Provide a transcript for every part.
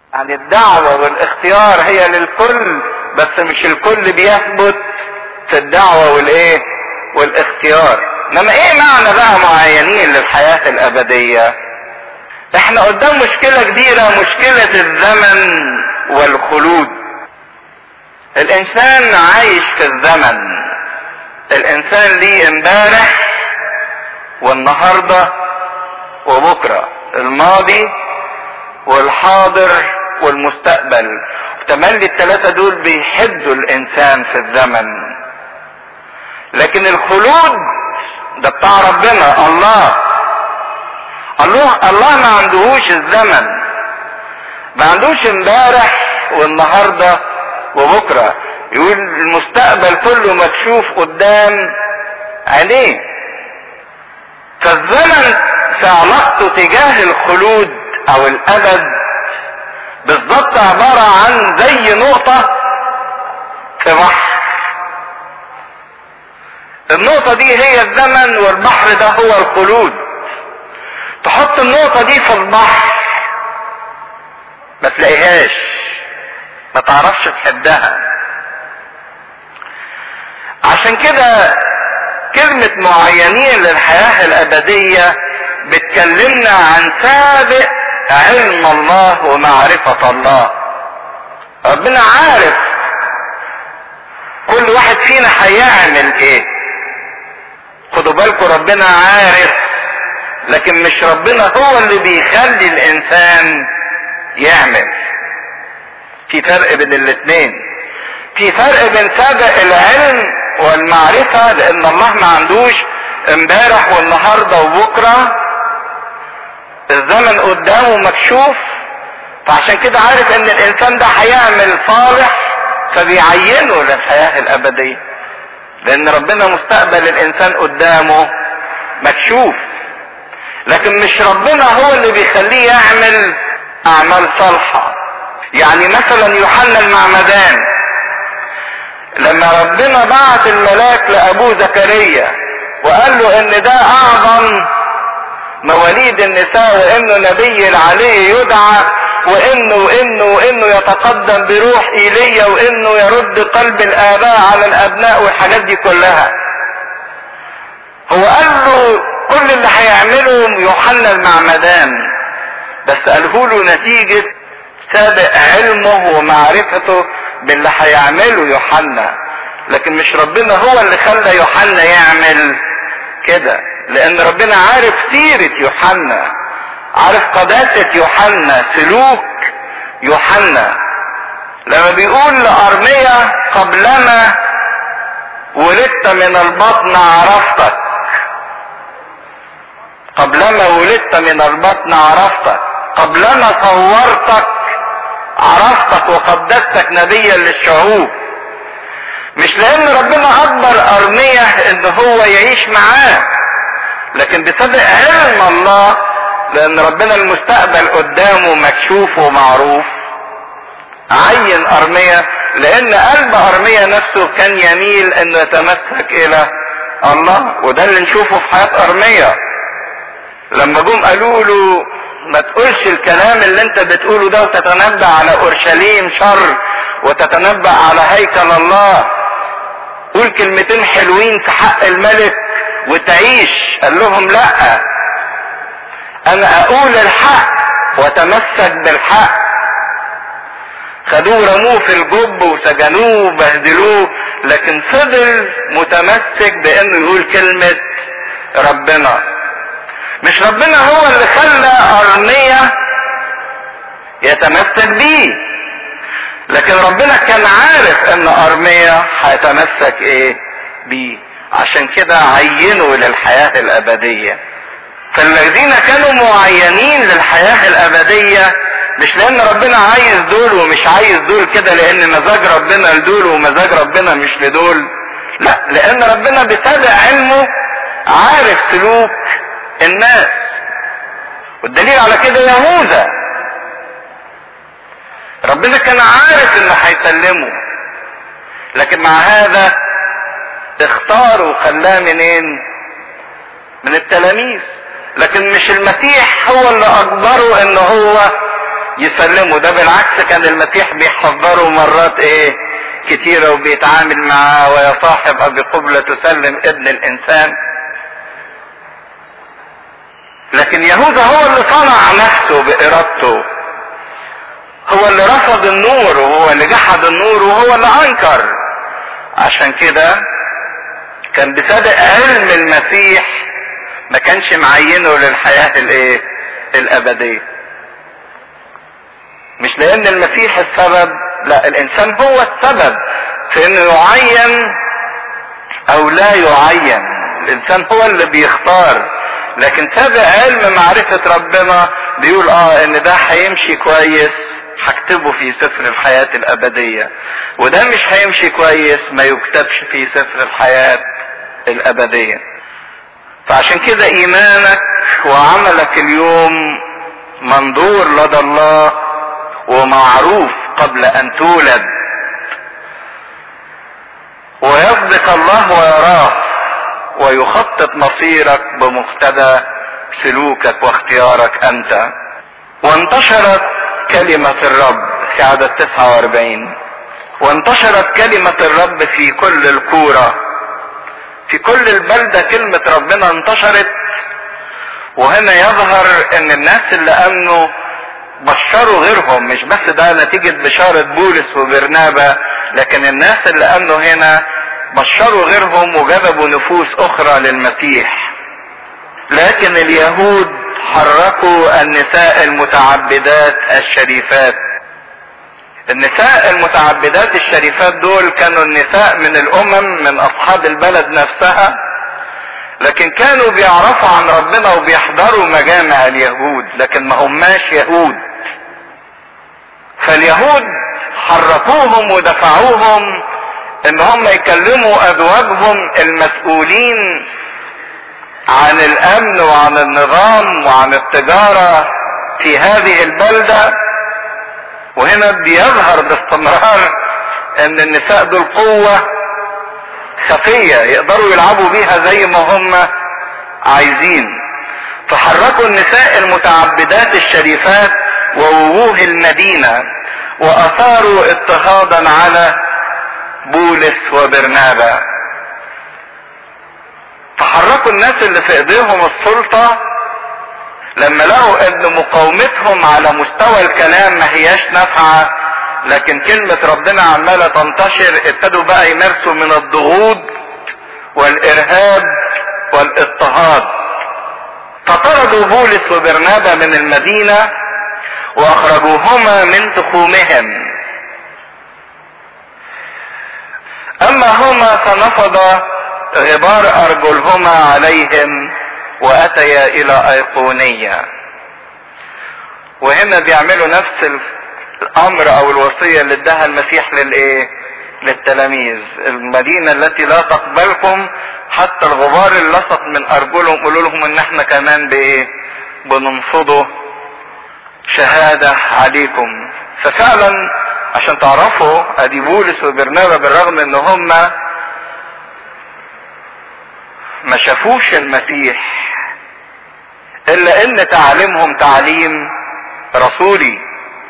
يعني الدعوة والاختيار هي للكل بس مش الكل بيثبت في الدعوة والايه والاختيار انما ايه معنى بقى معينين للحياة الابدية احنا قدام مشكلة كبيرة مشكلة الزمن والخلود الانسان عايش في الزمن الانسان ليه امبارح والنهاردة وبكرة الماضي والحاضر والمستقبل تملي الثلاثة دول بيحدوا الانسان في الزمن لكن الخلود ده بتاع ربنا الله الله الله ما عندهوش الزمن ما عندوش امبارح والنهارده وبكره يقول المستقبل كله مكشوف قدام عينيه فالزمن في علاقته تجاه الخلود او الابد بالظبط عبارة عن زي نقطة في بحر النقطة دي هي الزمن والبحر ده هو الخلود تحط النقطة دي في البحر ما تلاقيهاش ما تعرفش تحدها عشان كده كلمة معينين للحياة الأبدية بتكلمنا عن سابق علم الله ومعرفة الله ربنا عارف كل واحد فينا هيعمل ايه خدوا بالكم ربنا عارف لكن مش ربنا هو اللي بيخلي الانسان يعمل في فرق بين الاثنين في فرق بين سابق العلم والمعرفة لان الله ما عندوش امبارح والنهاردة وبكرة الزمن قدامه مكشوف فعشان كده عارف ان الانسان ده هيعمل صالح فبيعينه للحياة الابدية لان ربنا مستقبل الانسان قدامه مكشوف لكن مش ربنا هو اللي بيخليه يعمل اعمال صالحة يعني مثلا يوحنا المعمدان لما ربنا بعت الملاك لابوه زكريا وقال له ان ده اعظم مواليد النساء وانه نبي عليه يدعى وانه وانه وانه يتقدم بروح ايليا وانه يرد قلب الاباء على الابناء والحاجات دي كلها هو قال له كل اللي هيعمله يوحنا المعمدان بس قاله له نتيجة سابق علمه ومعرفته باللي هيعمله يوحنا لكن مش ربنا هو اللي خلى يوحنا يعمل كده لان ربنا عارف سيرة يوحنا عارف قداسة يوحنا سلوك يوحنا لما بيقول لأرمية قبلما ولدت من البطن عرفتك قبلما ولدت من البطن عرفتك قبلما صورتك عرفتك وقدستك نبيا للشعوب مش لان ربنا اكبر ارمية ان هو يعيش معاه لكن بسبب علم الله لان ربنا المستقبل قدامه مكشوف ومعروف عين ارمية لان قلب ارمية نفسه كان يميل انه يتمسك الى الله وده اللي نشوفه في حياة ارمية لما جم قالوا له ما تقولش الكلام اللي انت بتقوله ده وتتنبأ على اورشليم شر وتتنبأ على هيكل الله قول كلمتين حلوين في حق الملك وتعيش قال لهم لا انا اقول الحق وتمسك بالحق خدوه رموه في الجب وسجنوه وبهدلوه لكن فضل متمسك بانه يقول كلمة ربنا مش ربنا هو اللي خلى ارمية يتمسك بيه لكن ربنا كان عارف ان ارمية هيتمسك ايه بيه عشان كده عينوا للحياة الابدية فالذين كانوا معينين للحياة الابدية مش لان ربنا عايز دول ومش عايز دول كده لان مزاج ربنا لدول ومزاج ربنا مش لدول لا لان ربنا بسابق علمه عارف سلوك الناس والدليل على كده يهوذا ربنا كان عارف انه هيسلمه لكن مع هذا اختاره وخلاه منين من التلاميذ لكن مش المسيح هو اللي اجبره ان هو يسلموا ده بالعكس كان المسيح بيحذره مرات ايه كتيرة وبيتعامل معاه ويا صاحب ابي قبلة تسلم ابن الانسان لكن يهوذا هو اللي صنع نفسه بارادته هو اللي رفض النور وهو اللي جحد النور وهو اللي انكر عشان كده كان بصدق علم المسيح ما كانش معينه للحياة الايه الابدية مش لان المسيح السبب لا الانسان هو السبب في انه يعين او لا يعين الانسان هو اللي بيختار لكن سابق علم معرفة ربنا بيقول اه ان ده هيمشي كويس هكتبه في سفر الحياة الابدية وده مش هيمشي كويس ما يكتبش في سفر الحياة الابدية فعشان كده ايمانك وعملك اليوم منظور لدى الله ومعروف قبل ان تولد ويصدق الله ويراه ويخطط مصيرك بمقتضى سلوكك واختيارك انت وانتشرت كلمة الرب في عدد 49 وانتشرت كلمة الرب في كل الكورة في كل البلدة كلمة ربنا انتشرت وهنا يظهر ان الناس اللي امنوا بشروا غيرهم مش بس ده نتيجة بشارة بولس وبرنابا لكن الناس اللي امنوا هنا بشروا غيرهم وجذبوا نفوس اخرى للمسيح لكن اليهود حركوا النساء المتعبدات الشريفات النساء المتعبدات الشريفات دول كانوا النساء من الامم من اصحاب البلد نفسها لكن كانوا بيعرفوا عن ربنا وبيحضروا مجامع اليهود لكن ما هماش يهود فاليهود حركوهم ودفعوهم ان هم يكلموا ازواجهم المسؤولين عن الامن وعن النظام وعن التجارة في هذه البلدة وهنا بيظهر باستمرار ان النساء دول قوة خفية يقدروا يلعبوا بيها زي ما هم عايزين فحركوا النساء المتعبدات الشريفات ووجوه المدينة واثاروا اضطهادا على بولس وبرنابا فحركوا الناس اللي في ايديهم السلطة لما لقوا ان مقاومتهم على مستوى الكلام ما هياش نافعة لكن كلمة ربنا عمالة تنتشر ابتدوا بقى يمارسوا من الضغوط والارهاب والاضطهاد فطردوا بولس وبرنابا من المدينة واخرجوهما من تخومهم اما هما فنفض غبار ارجلهما عليهم واتيا الى ايقونية وهنا بيعملوا نفس الامر او الوصية اللي اداها المسيح للايه للتلاميذ المدينة التي لا تقبلكم حتى الغبار اللي لصق من ارجلهم قولوا لهم ان احنا كمان بايه بننفضه شهادة عليكم ففعلا عشان تعرفوا ادي بولس وبرنابا بالرغم ان هم ما شافوش المسيح الا ان تعليمهم تعليم رسولي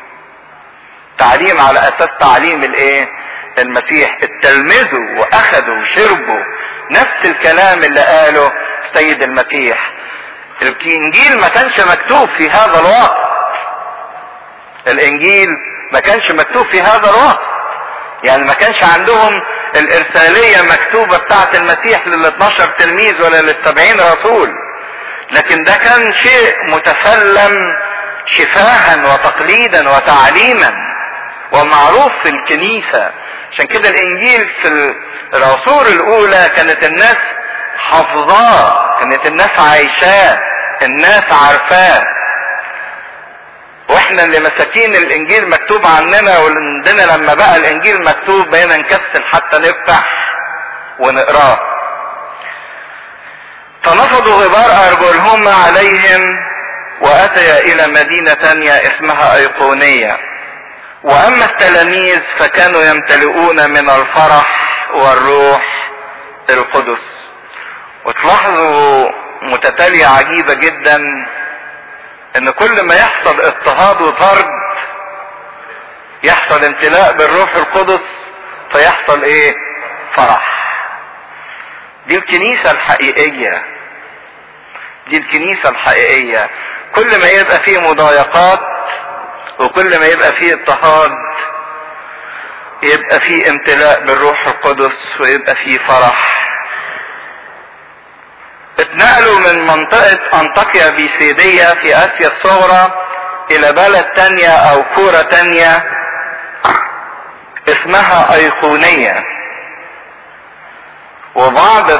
تعليم على اساس تعليم الايه المسيح اتلمذوا واخذوا وشربوا نفس الكلام اللي قاله السيد المسيح الانجيل ما كانش مكتوب في هذا الوقت الانجيل ما كانش مكتوب في هذا الوقت يعني ما كانش عندهم الارسالية مكتوبة بتاعت المسيح لل 12 تلميذ ولا لل 70 رسول لكن ده كان شيء متسلم شفاها وتقليدا وتعليما ومعروف في الكنيسة عشان كده الانجيل في العصور الاولى كانت الناس حافظاه كانت الناس عايشاه الناس عارفاه واحنا اللي مساكين الانجيل مكتوب عننا وعندنا لما بقى الانجيل مكتوب بقينا نكسل حتى نفتح ونقراه فنفضوا غبار ارجلهم عليهم واتيا الى مدينة تانية اسمها ايقونية واما التلاميذ فكانوا يمتلئون من الفرح والروح القدس وتلاحظوا متتالية عجيبة جدا ان كل ما يحصل اضطهاد وطرد يحصل امتلاء بالروح القدس فيحصل ايه فرح دي الكنيسة الحقيقية دي الكنيسة الحقيقية كل ما يبقى فيه مضايقات وكل ما يبقى فيه اضطهاد يبقى فيه امتلاء بالروح القدس ويبقى فيه فرح اتنقلوا من منطقة انطاكيا بيسيدية في اسيا الصغرى الى بلد تانية او كورة تانية اسمها ايقونية وبعض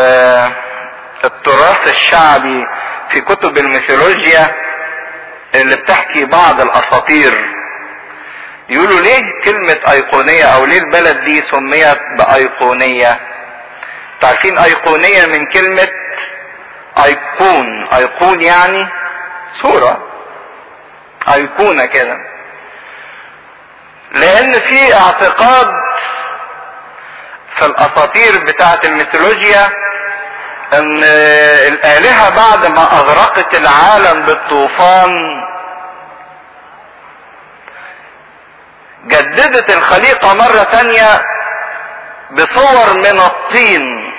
التراث الشعبي في كتب الميثولوجيا اللي بتحكي بعض الاساطير يقولوا ليه كلمة ايقونية او ليه البلد دي سميت بايقونية تعرفين ايقونية من كلمة ايقون ايقون يعني صورة ايقونة كده لان في اعتقاد في الاساطير بتاعة الميثولوجيا ان الالهة بعد ما اغرقت العالم بالطوفان جددت الخليقة مرة تانية بصور من الطين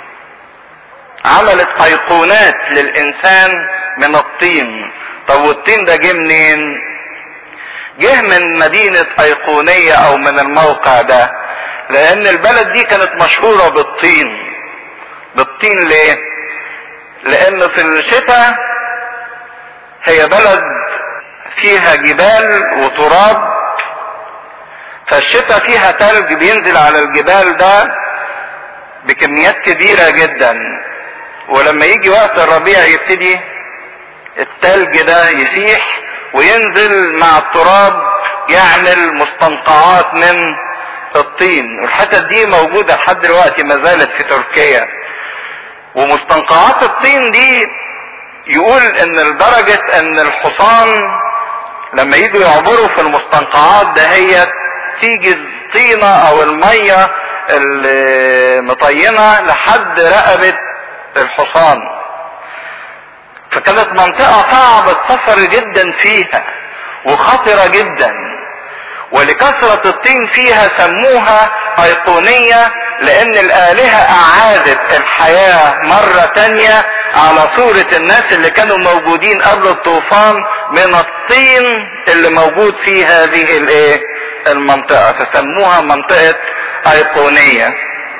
عملت ايقونات للانسان من الطين طب والطين ده جه منين جه من مدينة ايقونية او من الموقع ده لان البلد دي كانت مشهورة بالطين بالطين ليه لان في الشتاء هي بلد فيها جبال وتراب فالشتاء فيها تلج بينزل على الجبال ده بكميات كبيرة جدا ولما يجي وقت الربيع يبتدي التلج ده يسيح وينزل مع التراب يعمل مستنقعات من الطين والحتت دي موجودة لحد دلوقتي ما زالت في تركيا ومستنقعات الطين دي يقول ان لدرجة ان الحصان لما يجوا يعبروا في المستنقعات دهيت تيجي الطينة او المية المطينة لحد رقبة الحصان فكانت منطقة صعبة السفر جدا فيها وخطرة جدا ولكثرة الطين فيها سموها ايقونية لان الالهة اعادت الحياة مرة تانية على صورة الناس اللي كانوا موجودين قبل الطوفان من الطين اللي موجود في هذه الايه المنطقة فسموها منطقة ايقونية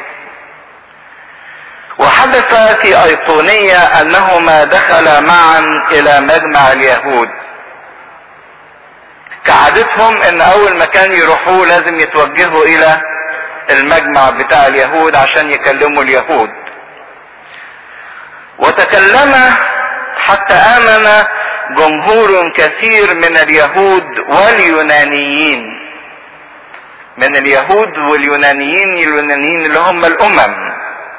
وحدث في ايقونية انهما دخلا معا الى مجمع اليهود كعادتهم ان اول مكان يروحوه لازم يتوجهوا الى المجمع بتاع اليهود عشان يكلموا اليهود وتكلم حتى امن جمهور كثير من اليهود واليونانيين من اليهود واليونانيين اليونانيين اللي هم الامم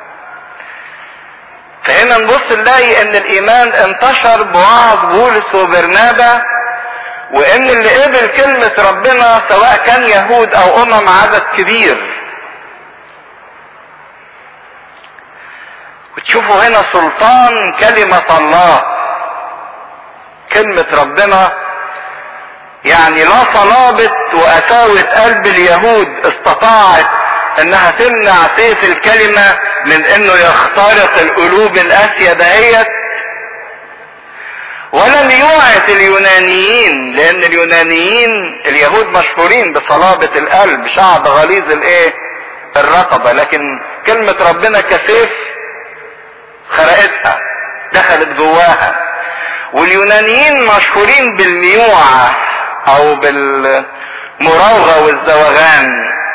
فهنا نبص نلاقي ان الايمان انتشر بوعظ بولس وبرنابا وان اللي قبل كلمة ربنا سواء كان يهود او امم عدد كبير وتشوفوا هنا سلطان كلمة الله كلمة ربنا يعني لا صلابة وقساوة قلب اليهود استطاعت انها تمنع سيف الكلمة من انه يخترق القلوب القاسية دهيت ولم يوعت اليونانيين لان اليونانيين اليهود مشهورين بصلابة القلب شعب غليظ الايه الرقبة لكن كلمة ربنا كسيف خرقتها دخلت جواها واليونانيين مشهورين بالميوعة او بالمراوغة والزوغان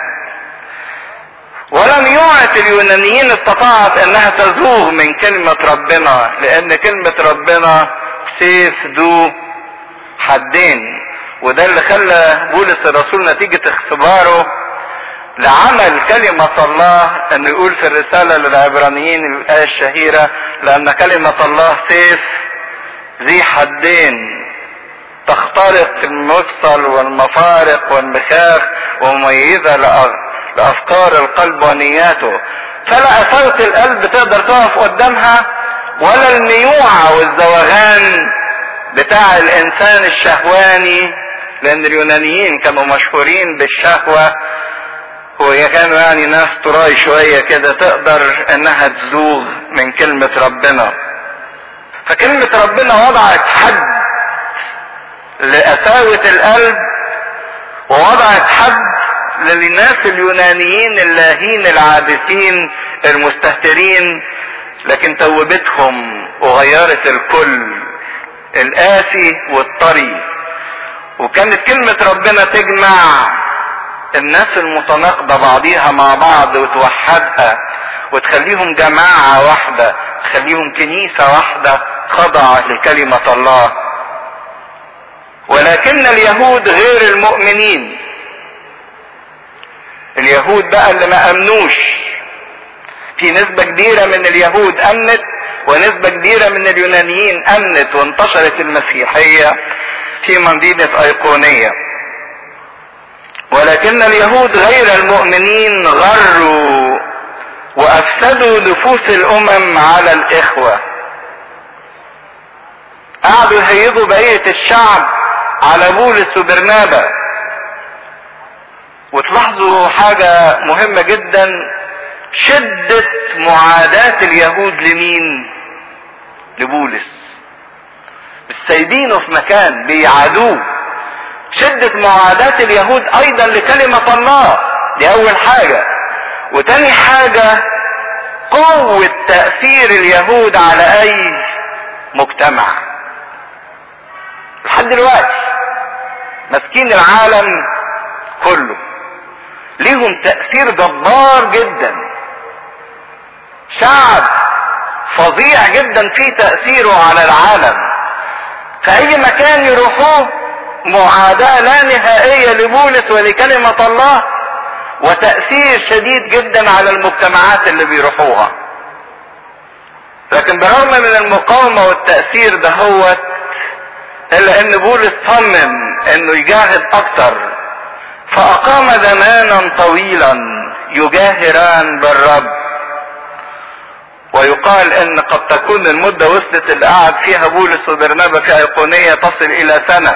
ولم يعت اليونانيين استطاعت انها تزوغ من كلمة ربنا لان كلمة ربنا سيف ذو حدين وده اللي خلى بولس الرسول نتيجة اختباره لعمل كلمة الله انه يقول في الرسالة للعبرانيين الآية الشهيرة لأن كلمة الله سيف ذي حدين تخترق المفصل والمفارق والمخاخ ومميزة لأفكار القلب ونياته فلا أثارة القلب تقدر تقف قدامها ولا الميوعة والزوغان بتاع الإنسان الشهواني لان اليونانيين كانوا مشهورين بالشهوة وهي كانوا يعني ناس تراي شوية كده تقدر انها تزوغ من كلمة ربنا فكلمة ربنا وضعت حد لقساوة القلب ووضعت حد للناس اليونانيين اللاهين العابثين المستهترين لكن توبتهم وغيرت الكل القاسي والطري وكانت كلمة ربنا تجمع الناس المتناقضة بعضيها مع بعض وتوحدها وتخليهم جماعة واحدة تخليهم كنيسة واحدة خضعة لكلمة الله ولكن اليهود غير المؤمنين اليهود بقى اللي ما امنوش في نسبة كبيرة من اليهود امنت ونسبة كبيرة من اليونانيين امنت وانتشرت المسيحية في مدينة ايقونية ولكن اليهود غير المؤمنين غروا وافسدوا نفوس الامم على الاخوة قعدوا يهيجوا بقية الشعب على بولس وبرنابا وتلاحظوا حاجة مهمة جدا شدة معاداة اليهود لمين لبولس مش سايبينه في مكان بيعادوه شدة معاداة اليهود ايضا لكلمة الله دي اول حاجة وتاني حاجة قوة تأثير اليهود على اي مجتمع لحد دلوقتي ماسكين العالم كله ليهم تأثير جبار جدا شعب فظيع جدا في تأثيره على العالم في اي مكان يروحوه معاداة لا نهائية لبولس ولكلمة الله وتأثير شديد جدا على المجتمعات اللي بيروحوها لكن بالرغم من المقاومة والتأثير ده هو الا ان بولس صمم انه يجاهد اكتر فاقام زمانا طويلا يجاهران بالرب ويقال ان قد تكون المدة وصلت اللي قعد فيها بولس وبرنابا في ايقونية تصل الى سنة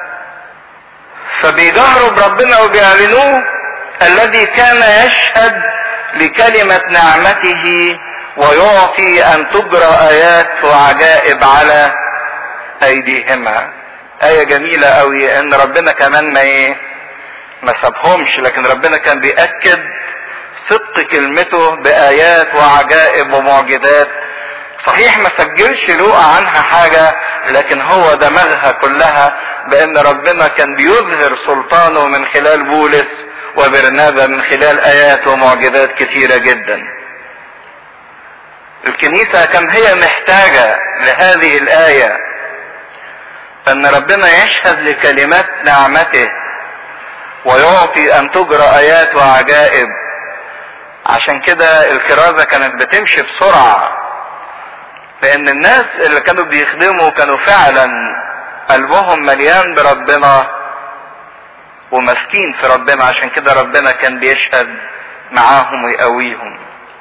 فبيجهروا بربنا وبيعلنوه الذي كان يشهد لكلمة نعمته ويعطي ان تجرى ايات وعجائب على ايديهما آية جميلة قوي ان ربنا كمان ما ايه ما سابهمش لكن ربنا كان بيأكد صدق كلمته بآيات وعجائب ومعجزات صحيح ما سجلش لوقا عنها حاجة لكن هو دمغها كلها بان ربنا كان بيظهر سلطانه من خلال بولس وبرنابا من خلال ايات ومعجزات كثيرة جدا الكنيسة كم هي محتاجة لهذه الآية ان ربنا يشهد لكلمات نعمته ويعطي ان تجرى ايات وعجائب عشان كده الكرازة كانت بتمشي بسرعة لان الناس اللي كانوا بيخدموا كانوا فعلا قلبهم مليان بربنا وماسكين في ربنا عشان كده ربنا كان بيشهد معاهم ويقويهم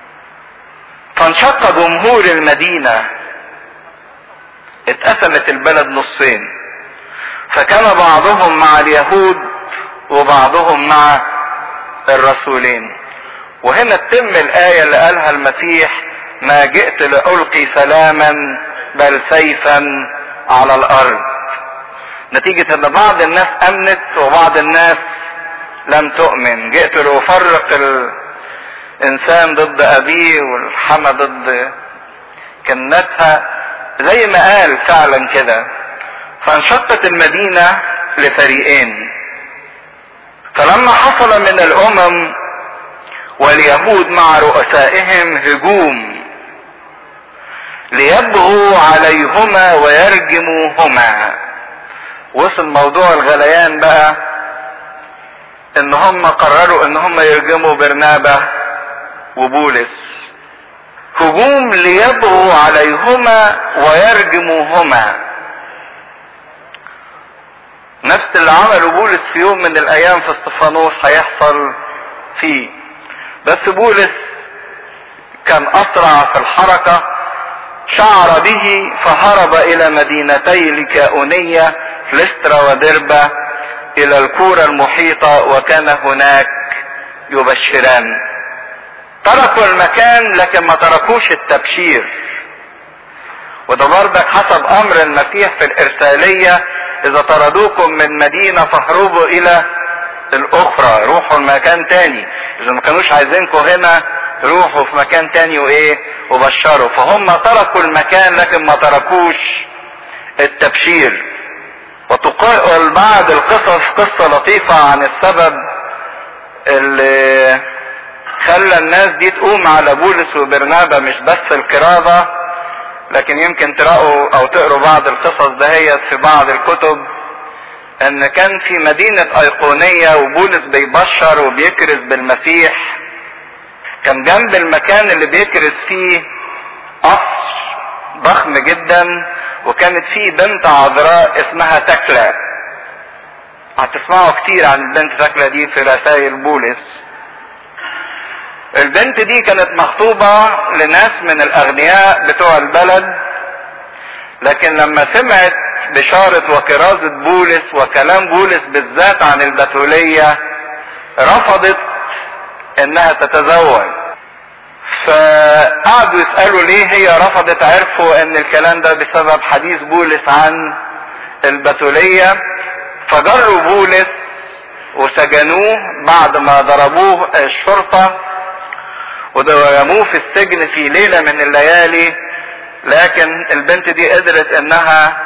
فانشق جمهور المدينة اتقسمت البلد نصين فكان بعضهم مع اليهود وبعضهم مع الرسولين وهنا تتم الآية اللي قالها المسيح ما جئت لألقي سلاما بل سيفا على الأرض نتيجة ان بعض الناس امنت وبعض الناس لم تؤمن جئت لأفرق الانسان ضد ابيه والحمى ضد كنتها زي ما قال فعلا كده فانشقت المدينة لفريقين فلما حصل من الامم واليهود مع رؤسائهم هجوم ليبغوا عليهما ويرجموهما وصل موضوع الغليان بقى ان هم قرروا ان هم يرجموا برنابة وبولس هجوم ليبغوا عليهما ويرجموهما نفس اللي عمله بولس في يوم من الايام في استفانوس هيحصل فيه بس بولس كان اسرع في الحركة شعر به فهرب الى مدينتي لكاونية لسترا ودربة الى الكورة المحيطة وكان هناك يبشران تركوا المكان لكن ما تركوش التبشير وده برضك حسب امر المسيح في الارسالية اذا طردوكم من مدينة فاهربوا الى الاخرى روحوا لمكان تاني اذا ما كانوش عايزينكم هنا روحوا في مكان تاني وايه وبشروا فهم تركوا المكان لكن ما تركوش التبشير وتقال بعض القصص قصة لطيفة عن السبب اللي خلى الناس دي تقوم على بولس وبرنابا مش بس الكرازة لكن يمكن تقرأوا او تقروا بعض القصص دهيت في بعض الكتب ان كان في مدينة ايقونية وبولس بيبشر وبيكرز بالمسيح كان جنب المكان اللي بيكرز فيه قصر ضخم جدا وكانت فيه بنت عذراء اسمها تكلة هتسمعوا كتير عن البنت تكلة دي في رسائل بولس البنت دي كانت مخطوبة لناس من الاغنياء بتوع البلد لكن لما سمعت بشارة وكرازة بولس وكلام بولس بالذات عن البتولية رفضت انها تتزوج فقعدوا يسألوا ليه هي رفضت عرفوا ان الكلام ده بسبب حديث بولس عن البتولية فجروا بولس وسجنوه بعد ما ضربوه الشرطة ورموه في السجن في ليلة من الليالي لكن البنت دي قدرت انها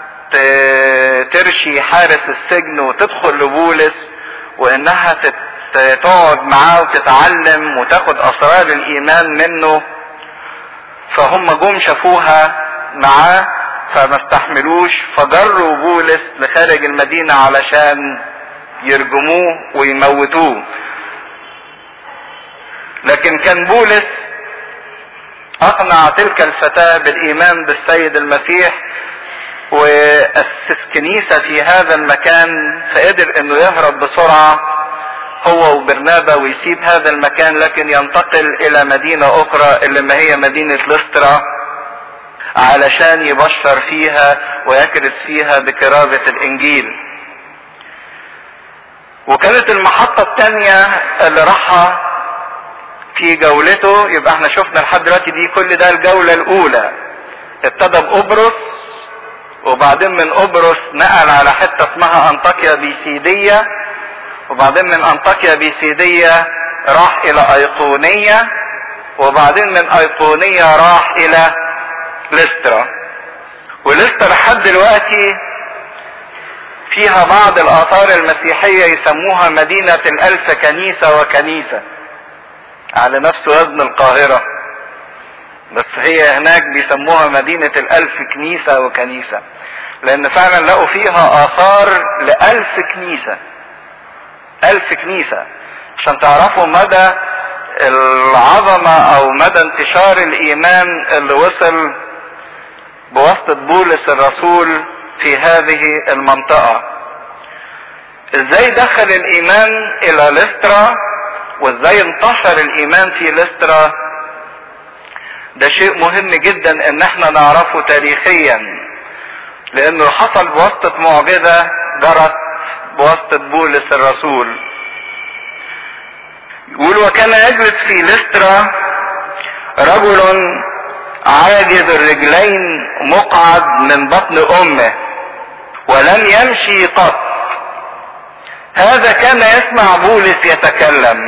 ترشي حارس السجن وتدخل لبولس وانها تقعد معاه وتتعلم وتاخد اسرار الايمان منه فهم جم شافوها معاه فما استحملوش فجروا بولس لخارج المدينة علشان يرجموه ويموتوه لكن كان بولس اقنع تلك الفتاة بالايمان بالسيد المسيح واسس كنيسة في هذا المكان فقدر انه يهرب بسرعة هو وبرنابا ويسيب هذا المكان لكن ينتقل الى مدينة اخرى اللي ما هي مدينة لسترا علشان يبشر فيها ويكرس فيها بكرازة الانجيل وكانت المحطة التانية اللي راحها في جولته يبقى احنا شفنا لحد دلوقتي دي كل ده الجولة الاولى ابتدى بقبرص وبعدين من قبرص نقل على حتة اسمها انطاكيا بيسيدية وبعدين من انطاكيا بيسيدية راح الى ايقونية وبعدين من ايقونية راح الى لسترا ولسترا لحد دلوقتي فيها بعض الاثار المسيحية يسموها مدينة الالف كنيسة وكنيسة على نفس وزن القاهرة بس هي هناك بيسموها مدينة الألف كنيسة وكنيسة لأن فعلا لقوا فيها آثار لألف كنيسة ألف كنيسة عشان تعرفوا مدى العظمة أو مدى انتشار الإيمان اللي وصل بواسطة بولس الرسول في هذه المنطقة ازاي دخل الإيمان إلى لسترا وازاي انتشر الإيمان في لسترا ده شيء مهم جدا ان احنا نعرفه تاريخيا لانه حصل بواسطة معجزة جرت بواسطة بولس الرسول يقول وكان يجلس في لسترا رجل عاجز الرجلين مقعد من بطن امه ولم يمشي قط هذا كان يسمع بولس يتكلم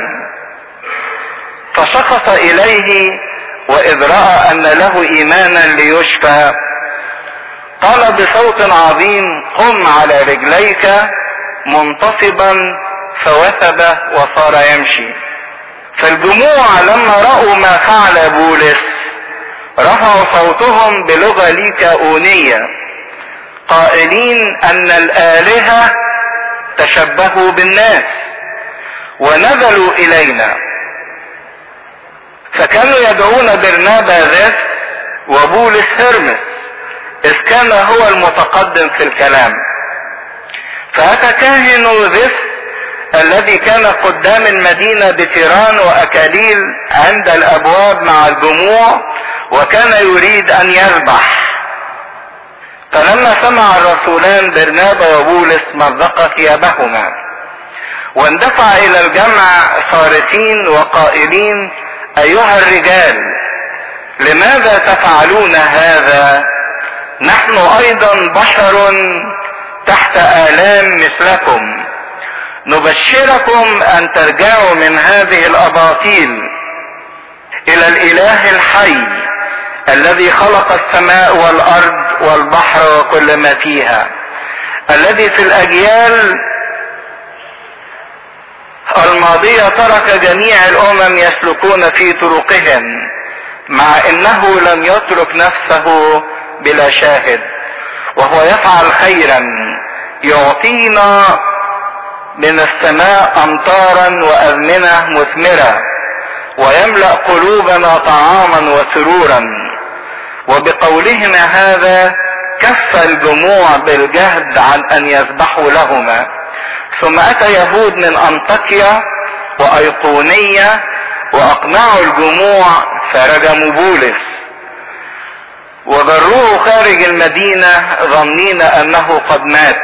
فشخص اليه واذ راى ان له ايمانا ليشفى قال بصوت عظيم قم على رجليك منتصبا فوثب وصار يمشي فالجموع لما راوا ما فعل بولس رفعوا صوتهم بلغه ليكاونيه قائلين ان الالهه تشبهوا بالناس ونزلوا الينا فكانوا يدعون برنابا ذات وبولس هرمس اذ كان هو المتقدم في الكلام فاتى كاهن ذس الذي كان قدام المدينة بتيران وأكاليل عند الأبواب مع الجموع وكان يريد أن يذبح فلما سمع الرسولان برنابا وبولس مزق ثيابهما واندفع الى الجمع صارخين وقائلين ايها الرجال لماذا تفعلون هذا نحن ايضا بشر تحت الام مثلكم نبشركم ان ترجعوا من هذه الاباطيل الى الاله الحي الذي خلق السماء والارض والبحر وكل ما فيها الذي في الاجيال الماضية ترك جميع الامم يسلكون في طرقهم مع انه لم يترك نفسه بلا شاهد وهو يفعل خيرا يعطينا من السماء امطارا وازمنه مثمره ويملا قلوبنا طعاما وسرورا وبقولهما هذا كف الجموع بالجهد عن ان يذبحوا لهما ثم اتى يهود من انطاكيا وايقونيه واقنعوا الجموع فرجموا بولس وجروه خارج المدينه ظنين انه قد مات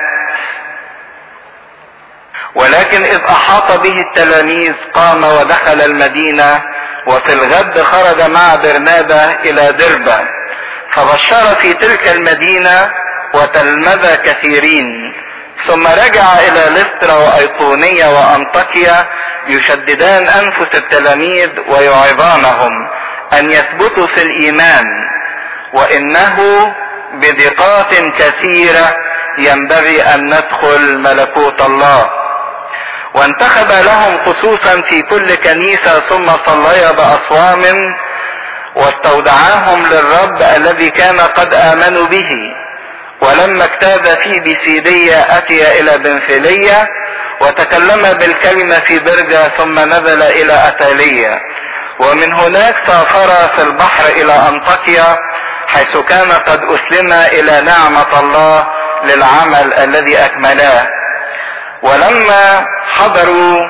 ولكن اذ احاط به التلاميذ قام ودخل المدينه وفي الغد خرج مع برنابا الى دربه فبشر في تلك المدينه وتلمذ كثيرين ثم رجع الى لسترا وايقونيه وانطاكيا يشددان انفس التلاميذ ويعظانهم ان يثبتوا في الايمان وانه بدقات كثيره ينبغي ان ندخل ملكوت الله وانتخب لهم خصوصا في كل كنيسة ثم صليا بأصوام واستودعاهم للرب الذي كان قد آمنوا به ولما اجتاز في بسيدية أتي إلى بنفيلية وتكلم بالكلمة في برجة ثم نزل إلى أتالية ومن هناك سافر في البحر إلى أنطاكيا حيث كان قد أسلم إلى نعمة الله للعمل الذي أكملاه ولما حضروا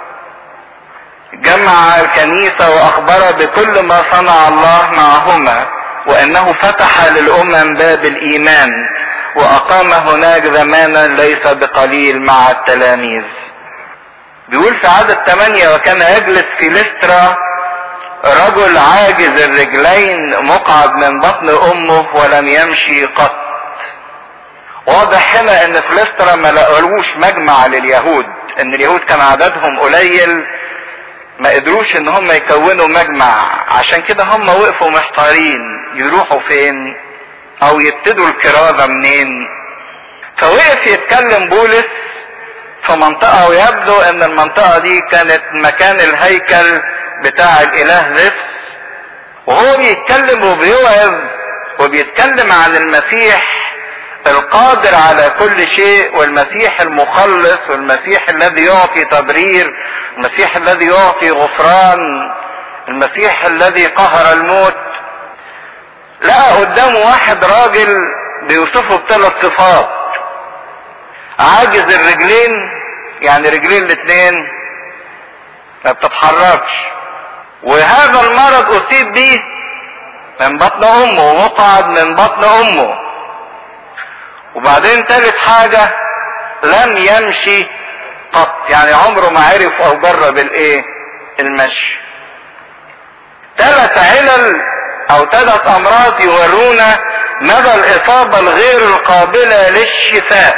جمع الكنيسة واخبر بكل ما صنع الله معهما وانه فتح للامم باب الايمان واقام هناك زمانا ليس بقليل مع التلاميذ بيقول في عدد ثمانية وكان يجلس في لسترا رجل عاجز الرجلين مقعد من بطن امه ولم يمشي قط واضح هنا ان في لسترا ما لقالوش مجمع لليهود ان اليهود كان عددهم قليل ما قدروش ان هم يكونوا مجمع عشان كده هم وقفوا محتارين يروحوا فين او يبتدوا الكرازة منين فوقف يتكلم بولس في منطقة ويبدو ان المنطقة دي كانت مكان الهيكل بتاع الاله زفس وهو بيتكلم وبيوعظ وبيتكلم عن المسيح القادر على كل شيء والمسيح المخلص والمسيح الذي يعطي تبرير المسيح الذي يعطي غفران المسيح الذي قهر الموت لقى قدامه واحد راجل بيوصفه بثلاث صفات عاجز الرجلين يعني رجلين الاثنين ما بتتحركش وهذا المرض اصيب به من بطن امه ومقعد من بطن امه وبعدين ثالث حاجة لم يمشي قط يعني عمره ما عرف او جرب الايه المشي ثلاث علل او ثلاث امراض يورونا مدى الاصابة الغير القابلة للشفاء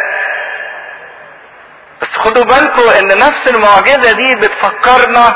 بس خدوا بالكم ان نفس المعجزة دي بتفكرنا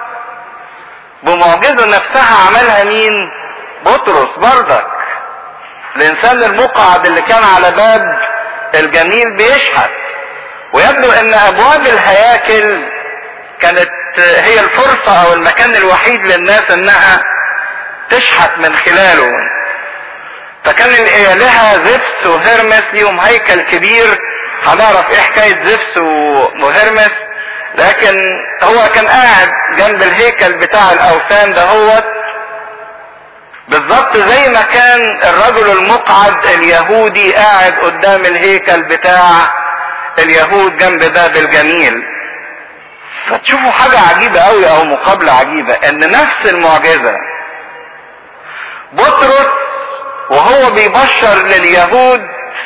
بمعجزة نفسها عملها مين بطرس بردك الانسان المقعد اللي كان على باب الجميل بيشحت ويبدو ان ابواب الهياكل كانت هي الفرصة او المكان الوحيد للناس انها تشحت من خلاله فكان الالهة زفس وهرمس ليهم هيكل كبير هنعرف ايه حكاية زفس وهرمس لكن هو كان قاعد جنب الهيكل بتاع الاوثان دهوت بالظبط زي ما كان الرجل المقعد اليهودي قاعد قدام الهيكل بتاع اليهود جنب باب الجميل فتشوفوا حاجة عجيبة قوي او مقابلة عجيبة ان نفس المعجزة بطرس وهو بيبشر لليهود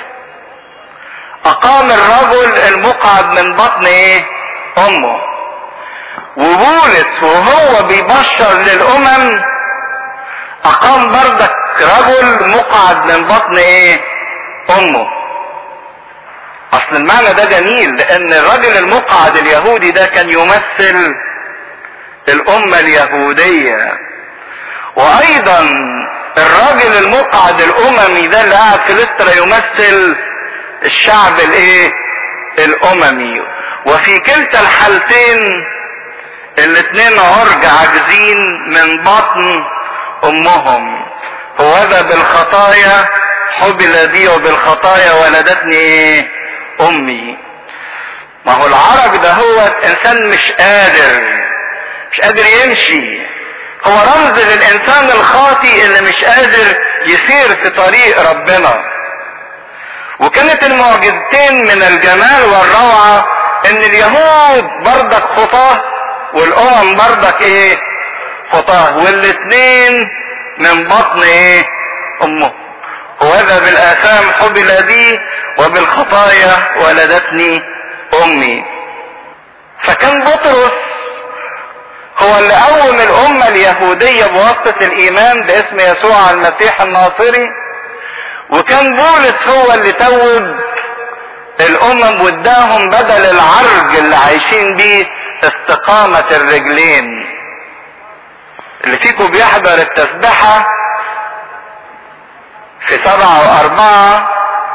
اقام الرجل المقعد من بطن ايه امه وبولس وهو بيبشر للامم اقام بردك رجل مقعد من بطن ايه امه اصل المعنى ده جميل لان الرجل المقعد اليهودي ده كان يمثل الامة اليهودية وايضا الراجل المقعد الاممي ده اللي قاعد في لسترا يمثل الشعب الايه الاممي وفي كلتا الحالتين الاتنين عرج عاجزين من بطن امهم هوذا بالخطايا حبل بي وبالخطايا ولدتني ايه امي ما هو العرج ده هو انسان مش قادر مش قادر يمشي هو رمز للانسان الخاطي اللي مش قادر يسير في طريق ربنا وكانت المعجزتين من الجمال والروعة ان اليهود بردك خطاه والامم بردك ايه خطاه والاتنين من بطن ايه امه وهذا بالاثام حبل بي وبالخطايا ولدتني امي فكان بطرس هو اللي قوم الامه اليهوديه بواسطه الايمان باسم يسوع المسيح الناصري وكان بولس هو اللي توب الامم واداهم بدل العرج اللي عايشين بيه استقامة الرجلين اللي فيكم بيحضر التسبحة في سبعة واربعة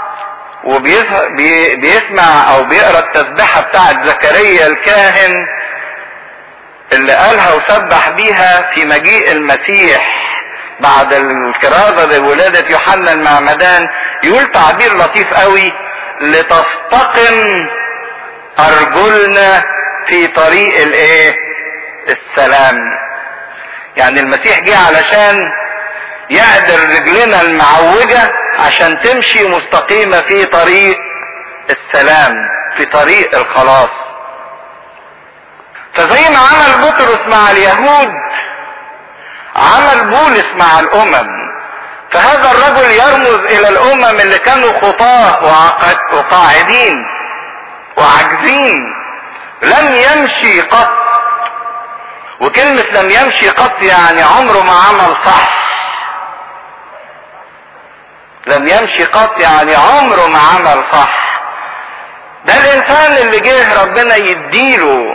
وبيسمع او بيقرا التسبحة بتاعت زكريا الكاهن اللي قالها وسبح بيها في مجيء المسيح بعد الكرازة بولادة يوحنا المعمدان يقول تعبير لطيف قوي لتستقم ارجلنا في طريق الايه السلام يعني المسيح جه علشان يعدل رجلنا المعوجة عشان تمشي مستقيمة في طريق السلام في طريق الخلاص فزي ما عمل بطرس مع اليهود عمل بولس مع الامم فهذا الرجل يرمز الى الامم اللي كانوا خطاه وقاعدين وعاجزين لم يمشي قط وكلمة لم يمشي قط يعني عمره ما عمل صح لم يمشي قط يعني عمره ما عمل صح ده الانسان اللي جه ربنا يديله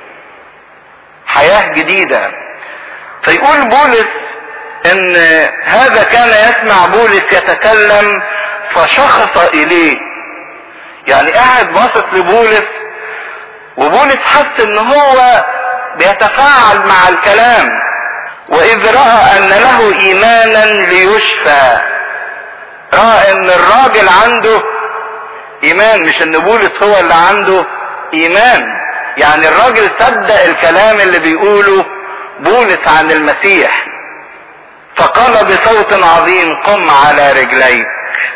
حياة جديدة فيقول بولس ان هذا كان يسمع بولس يتكلم فشخص اليه يعني قاعد باصص لبولس وبولس حس ان هو بيتفاعل مع الكلام واذ راى ان له ايمانا ليشفى راى ان الراجل عنده ايمان مش ان بولس هو اللي عنده ايمان يعني الراجل صدق الكلام اللي بيقوله بولس عن المسيح فقال بصوت عظيم قم على رجليك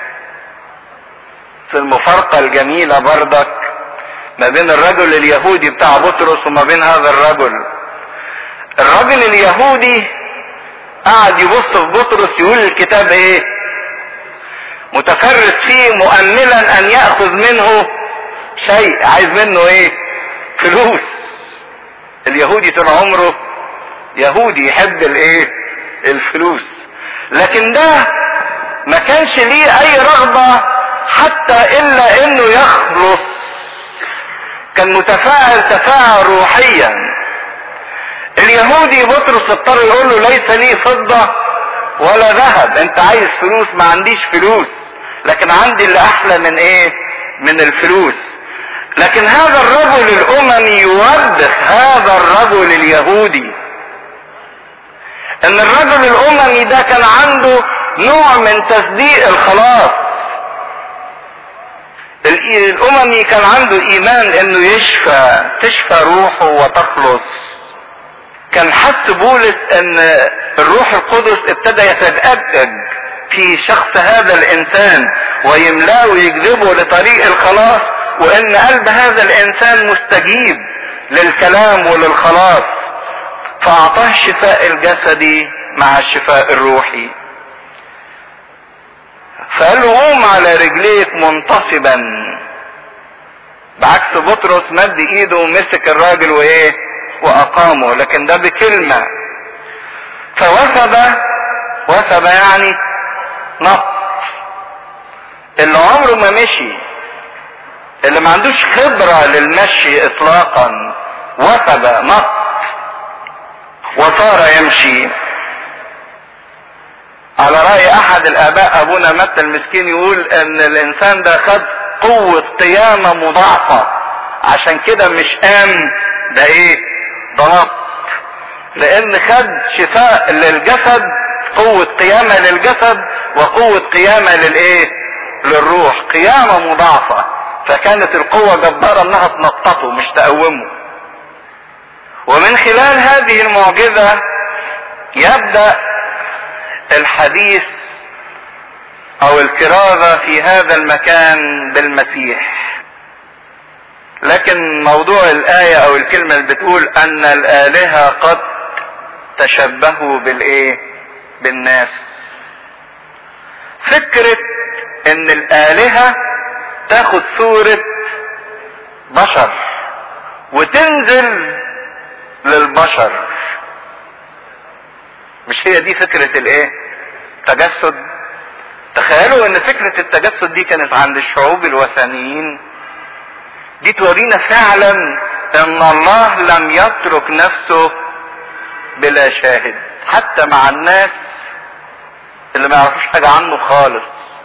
في المفارقة الجميلة بردك ما بين الرجل اليهودي بتاع بطرس وما بين هذا الرجل الرجل اليهودي قعد يبص في بطرس يقول الكتاب ايه متفرس فيه مؤملا ان ياخذ منه شيء عايز منه ايه فلوس اليهودي طول عمره يهودي يحب الايه الفلوس لكن ده ما كانش ليه اي رغبة حتى الا انه يخلص كان متفاعل تفاعل روحيا اليهودي بطرس اضطر يقول له ليس لي فضة ولا ذهب انت عايز فلوس ما عنديش فلوس لكن عندي اللي احلى من ايه من الفلوس لكن هذا الرجل الاممي يوبخ هذا الرجل اليهودي ان الرجل الاممي ده كان عنده نوع من تصديق الخلاص الاممي كان عنده ايمان انه يشفى تشفى روحه وتخلص كان حس بولس ان الروح القدس ابتدى يتأكد في شخص هذا الانسان ويملاه ويجذبه لطريق الخلاص وان قلب هذا الانسان مستجيب للكلام وللخلاص فاعطاه الشفاء الجسدي مع الشفاء الروحي فقال له قوم على رجليك منتصبا بعكس بطرس مد ايده ومسك الراجل وايه واقامه لكن ده بكلمة فوثب وثب يعني نط اللي عمره ما مشي اللي ما عندوش خبرة للمشي اطلاقا وثب نط وصار يمشي على رأي احد الاباء ابونا متى المسكين يقول ان الانسان ده خد قوة قيامة مضاعفة عشان كده مش قام ده ايه ده نط لان خد شفاء للجسد قوة قيامة للجسد وقوة قيامة للايه للروح قيامة مضاعفة فكانت القوة جبارة انها تنططه مش تقومه ومن خلال هذه المعجزة يبدأ الحديث او الكرازة في هذا المكان بالمسيح لكن موضوع الآية او الكلمة اللي بتقول ان الآلهة قد تشبهوا بالايه بالناس فكرة ان الآلهة تاخد صورة بشر وتنزل للبشر مش هي دي فكرة الايه تجسد تخيلوا ان فكرة التجسد دي كانت عند الشعوب الوثنيين دي تورينا فعلا ان الله لم يترك نفسه بلا شاهد حتى مع الناس اللي ما يعرفوش حاجة عنه خالص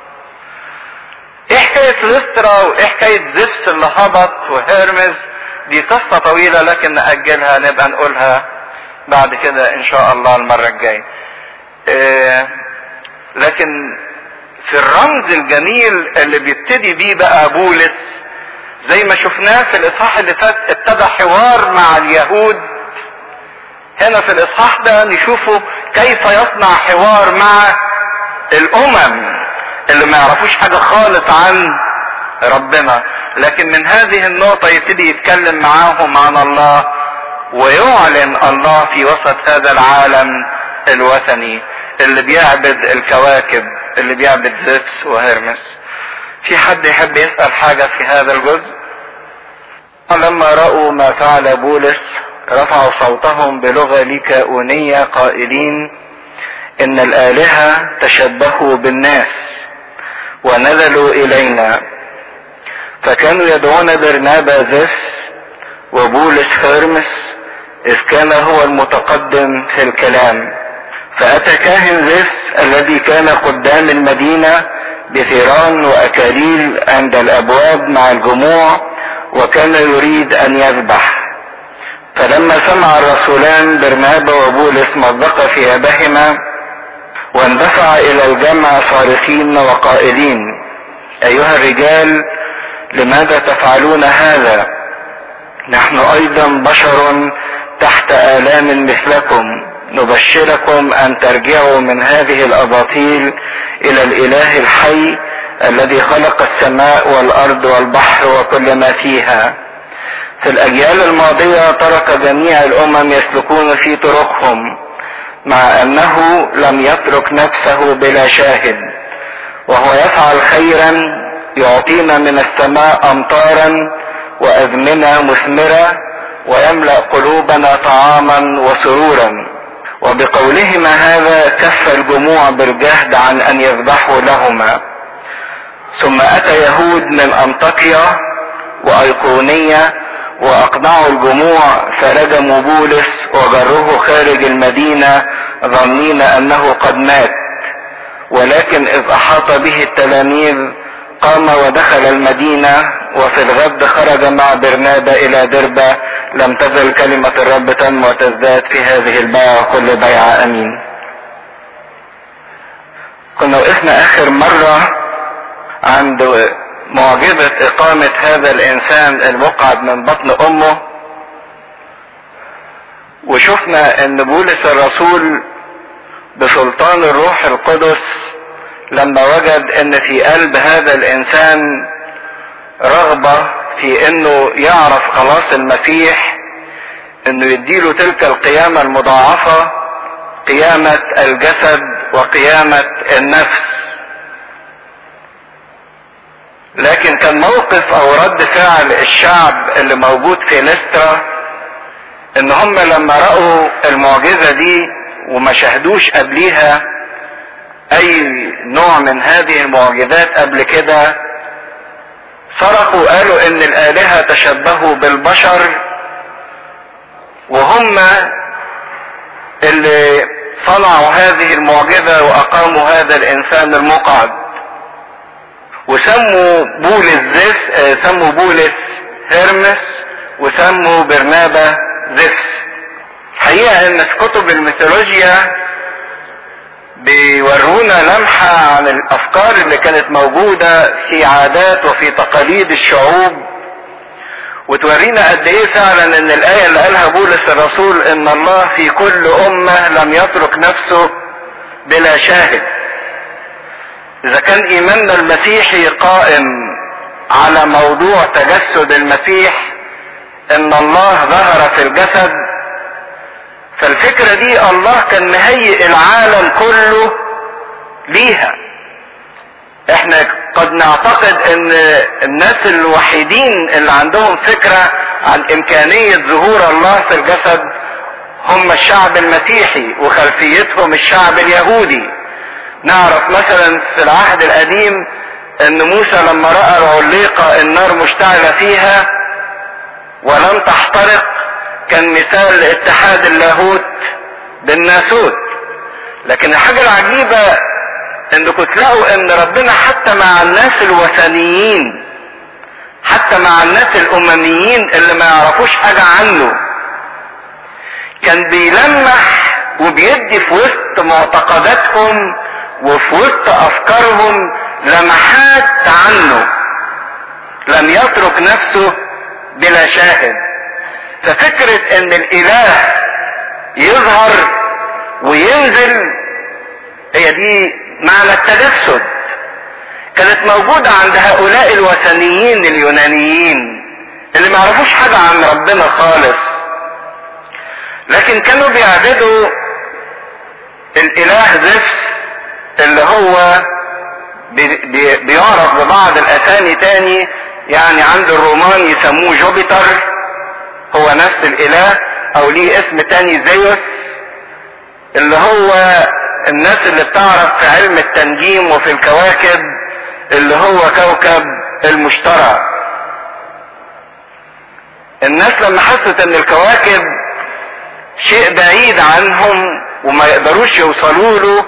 ايه حكاية لسترا وايه حكاية زفس اللي هبط وهيرمز دي قصة طويلة لكن نأجلها نبقى نقولها بعد كده ان شاء الله المرة الجاية إيه لكن في الرمز الجميل اللي بيبتدي بيه بقى بولس زي ما شفناه في الاصحاح اللي فات ابتدى حوار مع اليهود هنا في الاصحاح ده نشوفه كيف يصنع حوار مع الامم اللي ما يعرفوش حاجة خالص عن ربنا لكن من هذه النقطة يبتدي يتكلم معاهم عن الله ويعلن الله في وسط هذا العالم الوثني اللي بيعبد الكواكب اللي بيعبد زفس وهرمس في حد يحب يسأل حاجة في هذا الجزء لما رأوا ما فعل بولس رفعوا صوتهم بلغة ليكاؤونية قائلين ان الالهة تشبهوا بالناس ونزلوا الينا فكانوا يدعون برنابا زفس وبولس هرمس اذ كان هو المتقدم في الكلام فاتى كاهن زفس الذي كان قدام المدينة بثيران واكاليل عند الابواب مع الجموع وكان يريد ان يذبح فلما سمع الرسولان برنابا وبولس مضق ثيابهما واندفع الى الجمع صارخين وقائلين ايها الرجال لماذا تفعلون هذا نحن ايضا بشر تحت الام مثلكم نبشركم ان ترجعوا من هذه الاباطيل الى الاله الحي الذي خلق السماء والارض والبحر وكل ما فيها في الاجيال الماضيه ترك جميع الامم يسلكون في طرقهم مع انه لم يترك نفسه بلا شاهد وهو يفعل خيرا يعطينا من السماء امطارا وازمنه مثمره ويملا قلوبنا طعاما وسرورا وبقولهما هذا كف الجموع بالجهد عن ان يذبحوا لهما ثم اتى يهود من انطاكيا وايقونيه واقنعوا الجموع فرجموا بولس وجروه خارج المدينه ظنين انه قد مات ولكن اذ احاط به التلاميذ قام ودخل المدينه وفي الغد خرج مع برنابا الى دربة لم تزل كلمة الرب تنمو وتزداد في هذه البيعة كل بيعة امين كنا وقفنا اخر مرة عند معجزة اقامة هذا الانسان المقعد من بطن امه وشفنا ان بولس الرسول بسلطان الروح القدس لما وجد ان في قلب هذا الانسان رغبة في انه يعرف خلاص المسيح انه يديله تلك القيامة المضاعفة قيامة الجسد وقيامة النفس لكن كان موقف او رد فعل الشعب اللي موجود في لسترا ان هم لما رأوا المعجزة دي وما شاهدوش قبليها اي نوع من هذه المعجزات قبل كده صرخوا قالوا ان الالهة تشبهوا بالبشر وهم اللي صنعوا هذه المعجزة واقاموا هذا الانسان المقعد وسموا بولس زف سموا بولس هرمس وسموا برنابا زفس حقيقة ان في كتب الميثولوجيا بيورونا لمحة عن الافكار اللي كانت موجودة في عادات وفي تقاليد الشعوب وتورينا قد ايه فعلا ان الاية اللي قالها بولس الرسول ان الله في كل امة لم يترك نفسه بلا شاهد اذا كان ايماننا المسيحي قائم على موضوع تجسد المسيح ان الله ظهر في الجسد فالفكرة دي الله كان مهيئ العالم كله ليها احنا قد نعتقد ان الناس الوحيدين اللي عندهم فكرة عن امكانية ظهور الله في الجسد هم الشعب المسيحي وخلفيتهم الشعب اليهودي نعرف مثلا في العهد القديم ان موسى لما رأى العليقة النار مشتعلة فيها ولم تحترق كان مثال لاتحاد اللاهوت بالناسوت لكن الحاجة العجيبة انكم تلاقوا ان ربنا حتى مع الناس الوثنيين حتى مع الناس الامميين اللي ما يعرفوش حاجة عنه كان بيلمح وبيدي في وسط معتقداتهم وفي وسط افكارهم لمحات عنه لم يترك نفسه بلا شاهد ففكرة ان الاله يظهر وينزل هي دي معنى التجسد كانت موجودة عند هؤلاء الوثنيين اليونانيين اللي ما يعرفوش حاجة عن ربنا خالص لكن كانوا بيعبدوا الاله زفس اللي هو بي بي بيعرف ببعض الاسامي تاني يعني عند الرومان يسموه جوبيتر هو نفس الاله او ليه اسم تاني زيوس اللي هو الناس اللي بتعرف في علم التنجيم وفي الكواكب اللي هو كوكب المشتري الناس لما حست ان الكواكب شيء بعيد عنهم وما يقدروش يوصلوا له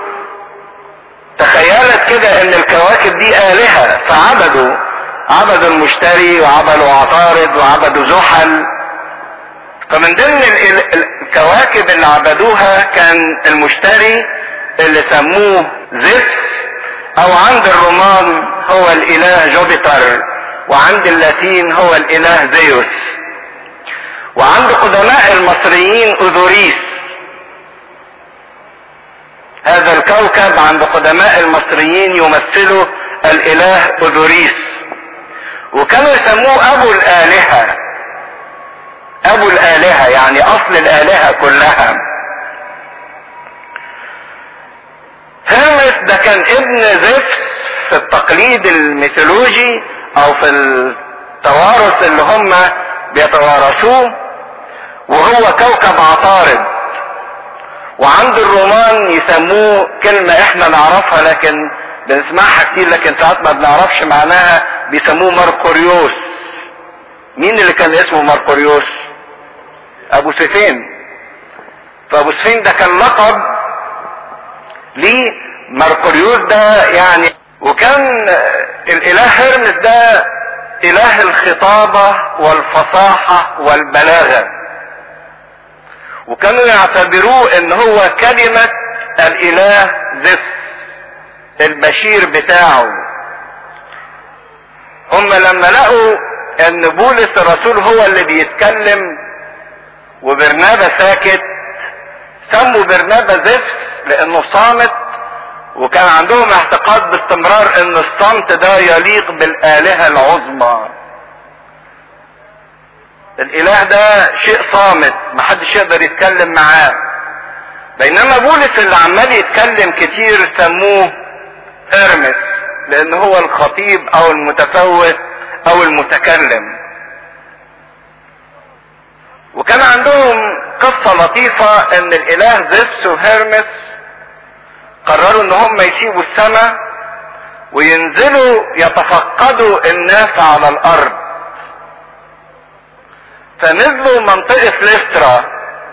تخيلت كده ان الكواكب دي آلهة فعبدوا عبدوا المشتري وعبدوا عطارد وعبدوا زحل فمن ضمن الكواكب اللي عبدوها كان المشتري اللي سموه زفس او عند الرومان هو الاله جوبيتر وعند اللاتين هو الاله زيوس وعند قدماء المصريين اوزوريس هذا الكوكب عند قدماء المصريين يمثله الاله اوزوريس وكانوا يسموه ابو الالهه ابو الالهه يعني اصل الالهه كلها هرمس ده كان ابن زفس في التقليد الميثولوجي او في التوارث اللي هم بيتوارثوه وهو كوكب عطارد وعند الرومان يسموه كلمة احنا نعرفها لكن بنسمعها كتير لكن ساعات ما بنعرفش معناها بيسموه مرقوريوس مين اللي كان اسمه مرقوريوس ابو سفين فابو سفين ده كان لقب ليه مرقوريوس ده يعني وكان الاله هرمس ده اله الخطابة والفصاحة والبلاغة وكانوا يعتبروه ان هو كلمة الاله زفس البشير بتاعه هم لما لقوا ان بولس الرسول هو اللي بيتكلم وبرنابا ساكت سموا برنابا زفس لانه صامت وكان عندهم اعتقاد باستمرار ان الصمت ده يليق بالالهة العظمى الاله ده شيء صامت محدش يقدر يتكلم معاه بينما بولس اللي عمال يتكلم كتير سموه هرمس لان هو الخطيب او المتفوه او المتكلم وكان عندهم قصة لطيفة ان الاله زفس وهرمس قرروا ان هم يسيبوا السماء وينزلوا يتفقدوا الناس على الارض فنزلوا منطقة ليسترا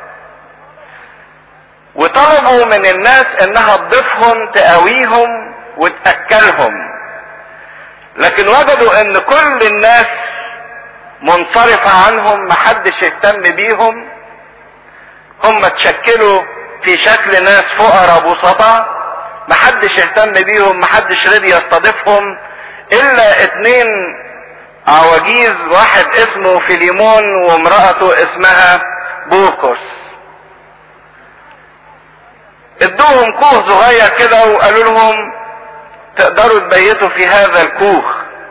وطلبوا من الناس انها تضيفهم تقاويهم وتأكلهم لكن وجدوا ان كل الناس منصرفة عنهم محدش اهتم بيهم هم تشكلوا في شكل ناس فقراء بسطاء محدش اهتم بيهم محدش رضي يستضيفهم الا اتنين عواجيز واحد اسمه فيليمون وامرأته اسمها بوكوس ادوهم كوخ صغير كده وقالوا لهم تقدروا تبيتوا في هذا الكوخ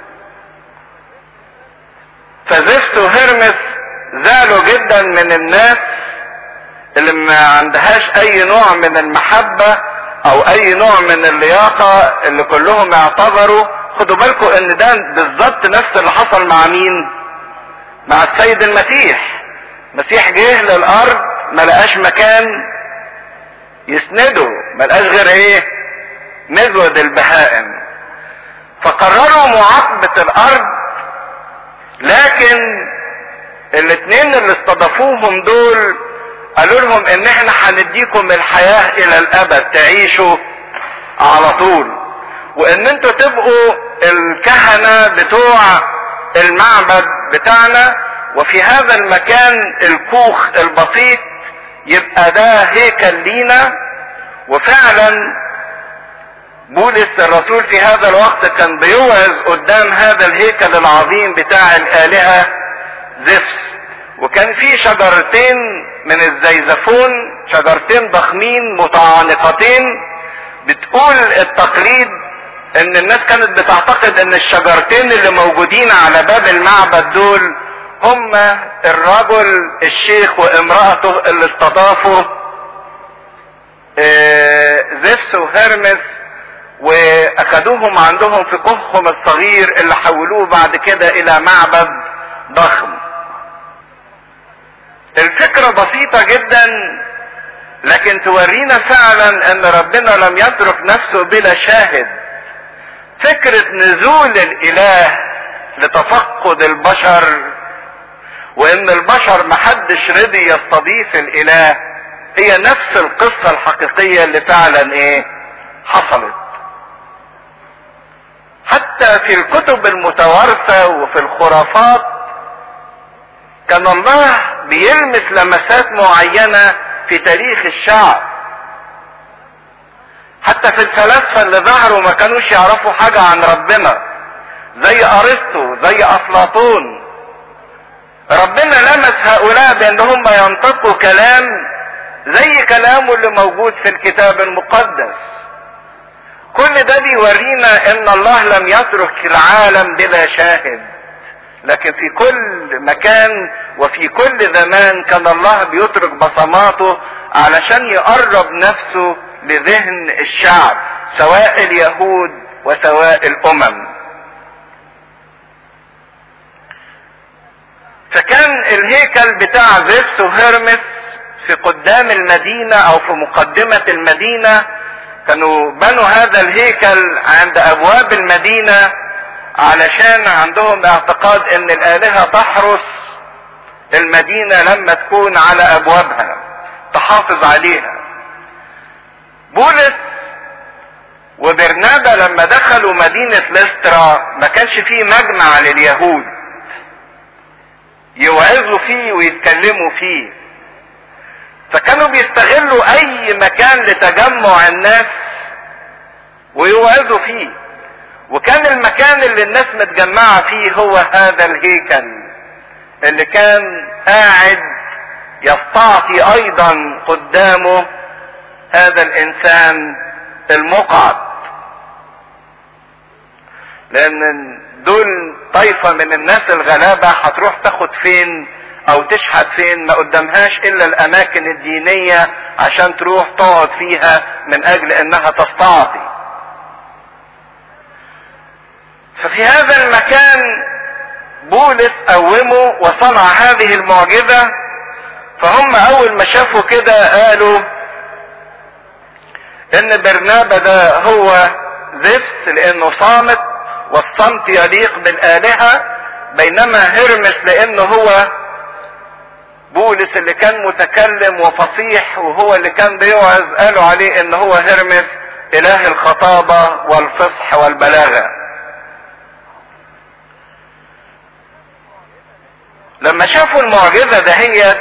فزفت وهرمس زعلوا جدا من الناس اللي ما عندهاش اي نوع من المحبة او اي نوع من اللياقة اللي كلهم اعتبروا خدوا بالكم ان ده بالظبط نفس اللي حصل مع مين مع السيد المسيح المسيح جه للارض ما لقاش مكان يسنده ما لقاش غير ايه مزود البهائم فقرروا معاقبة الارض لكن الاثنين اللي استضافوهم دول قالوا لهم ان احنا هنديكم الحياة الى الابد تعيشوا على طول وان انتوا تبقوا الكهنة بتوع المعبد بتاعنا وفي هذا المكان الكوخ البسيط يبقى ده هيكل لينا وفعلا بولس الرسول في هذا الوقت كان بيوعظ قدام هذا الهيكل العظيم بتاع الآلهة زفس وكان في شجرتين من الزيزفون شجرتين ضخمين متعانقتين بتقول التقليد ان الناس كانت بتعتقد ان الشجرتين اللي موجودين على باب المعبد دول هم الرجل الشيخ وامرأته اللي استضافوا زفس وهرمس واخدوهم عندهم في كههم الصغير اللي حولوه بعد كده الى معبد ضخم الفكرة بسيطة جدا لكن تورينا فعلا ان ربنا لم يترك نفسه بلا شاهد فكرة نزول الاله لتفقد البشر وان البشر محدش رضي يستضيف الاله هي نفس القصة الحقيقية اللي فعلا ايه حصلت حتى في الكتب المتوارثة وفي الخرافات كان الله بيلمس لمسات معينة في تاريخ الشعب حتى في الفلاسفة اللي ظهروا ما كانوش يعرفوا حاجة عن ربنا زي ارسطو زي افلاطون ربنا لمس هؤلاء بان هم ينطقوا كلام زي كلامه اللي موجود في الكتاب المقدس كل ده بيورينا ان الله لم يترك العالم بلا شاهد لكن في كل مكان وفي كل زمان كان الله بيترك بصماته علشان يقرب نفسه لذهن الشعب سواء اليهود وسواء الامم فكان الهيكل بتاع زيبس وهرمس في قدام المدينة او في مقدمة المدينة كانوا بنوا هذا الهيكل عند ابواب المدينة علشان عندهم اعتقاد ان الالهة تحرس المدينة لما تكون على ابوابها تحافظ عليها بولس وبرنابا لما دخلوا مدينة لسترا ما كانش فيه مجمع لليهود يوعظوا فيه ويتكلموا فيه فكانوا بيستغلوا اي مكان لتجمع الناس ويوعظوا فيه وكان المكان اللي الناس متجمعة فيه هو هذا الهيكل اللي كان قاعد يستعطي ايضا قدامه هذا الانسان المقعد لان دول طائفة من الناس الغلابة هتروح تاخد فين او تشحت فين ما قدامهاش الا الاماكن الدينية عشان تروح تقعد فيها من اجل انها تستعطي ففي هذا المكان بولس قومه وصنع هذه المعجزة فهم اول ما شافوا كده قالوا ان برنابا ده هو زفس لانه صامت والصمت يليق بالالهة بينما هرمس لانه هو بولس اللي كان متكلم وفصيح وهو اللي كان بيوعظ قالوا عليه ان هو هرمس اله الخطابة والفصح والبلاغة لما شافوا المعجزة دهيت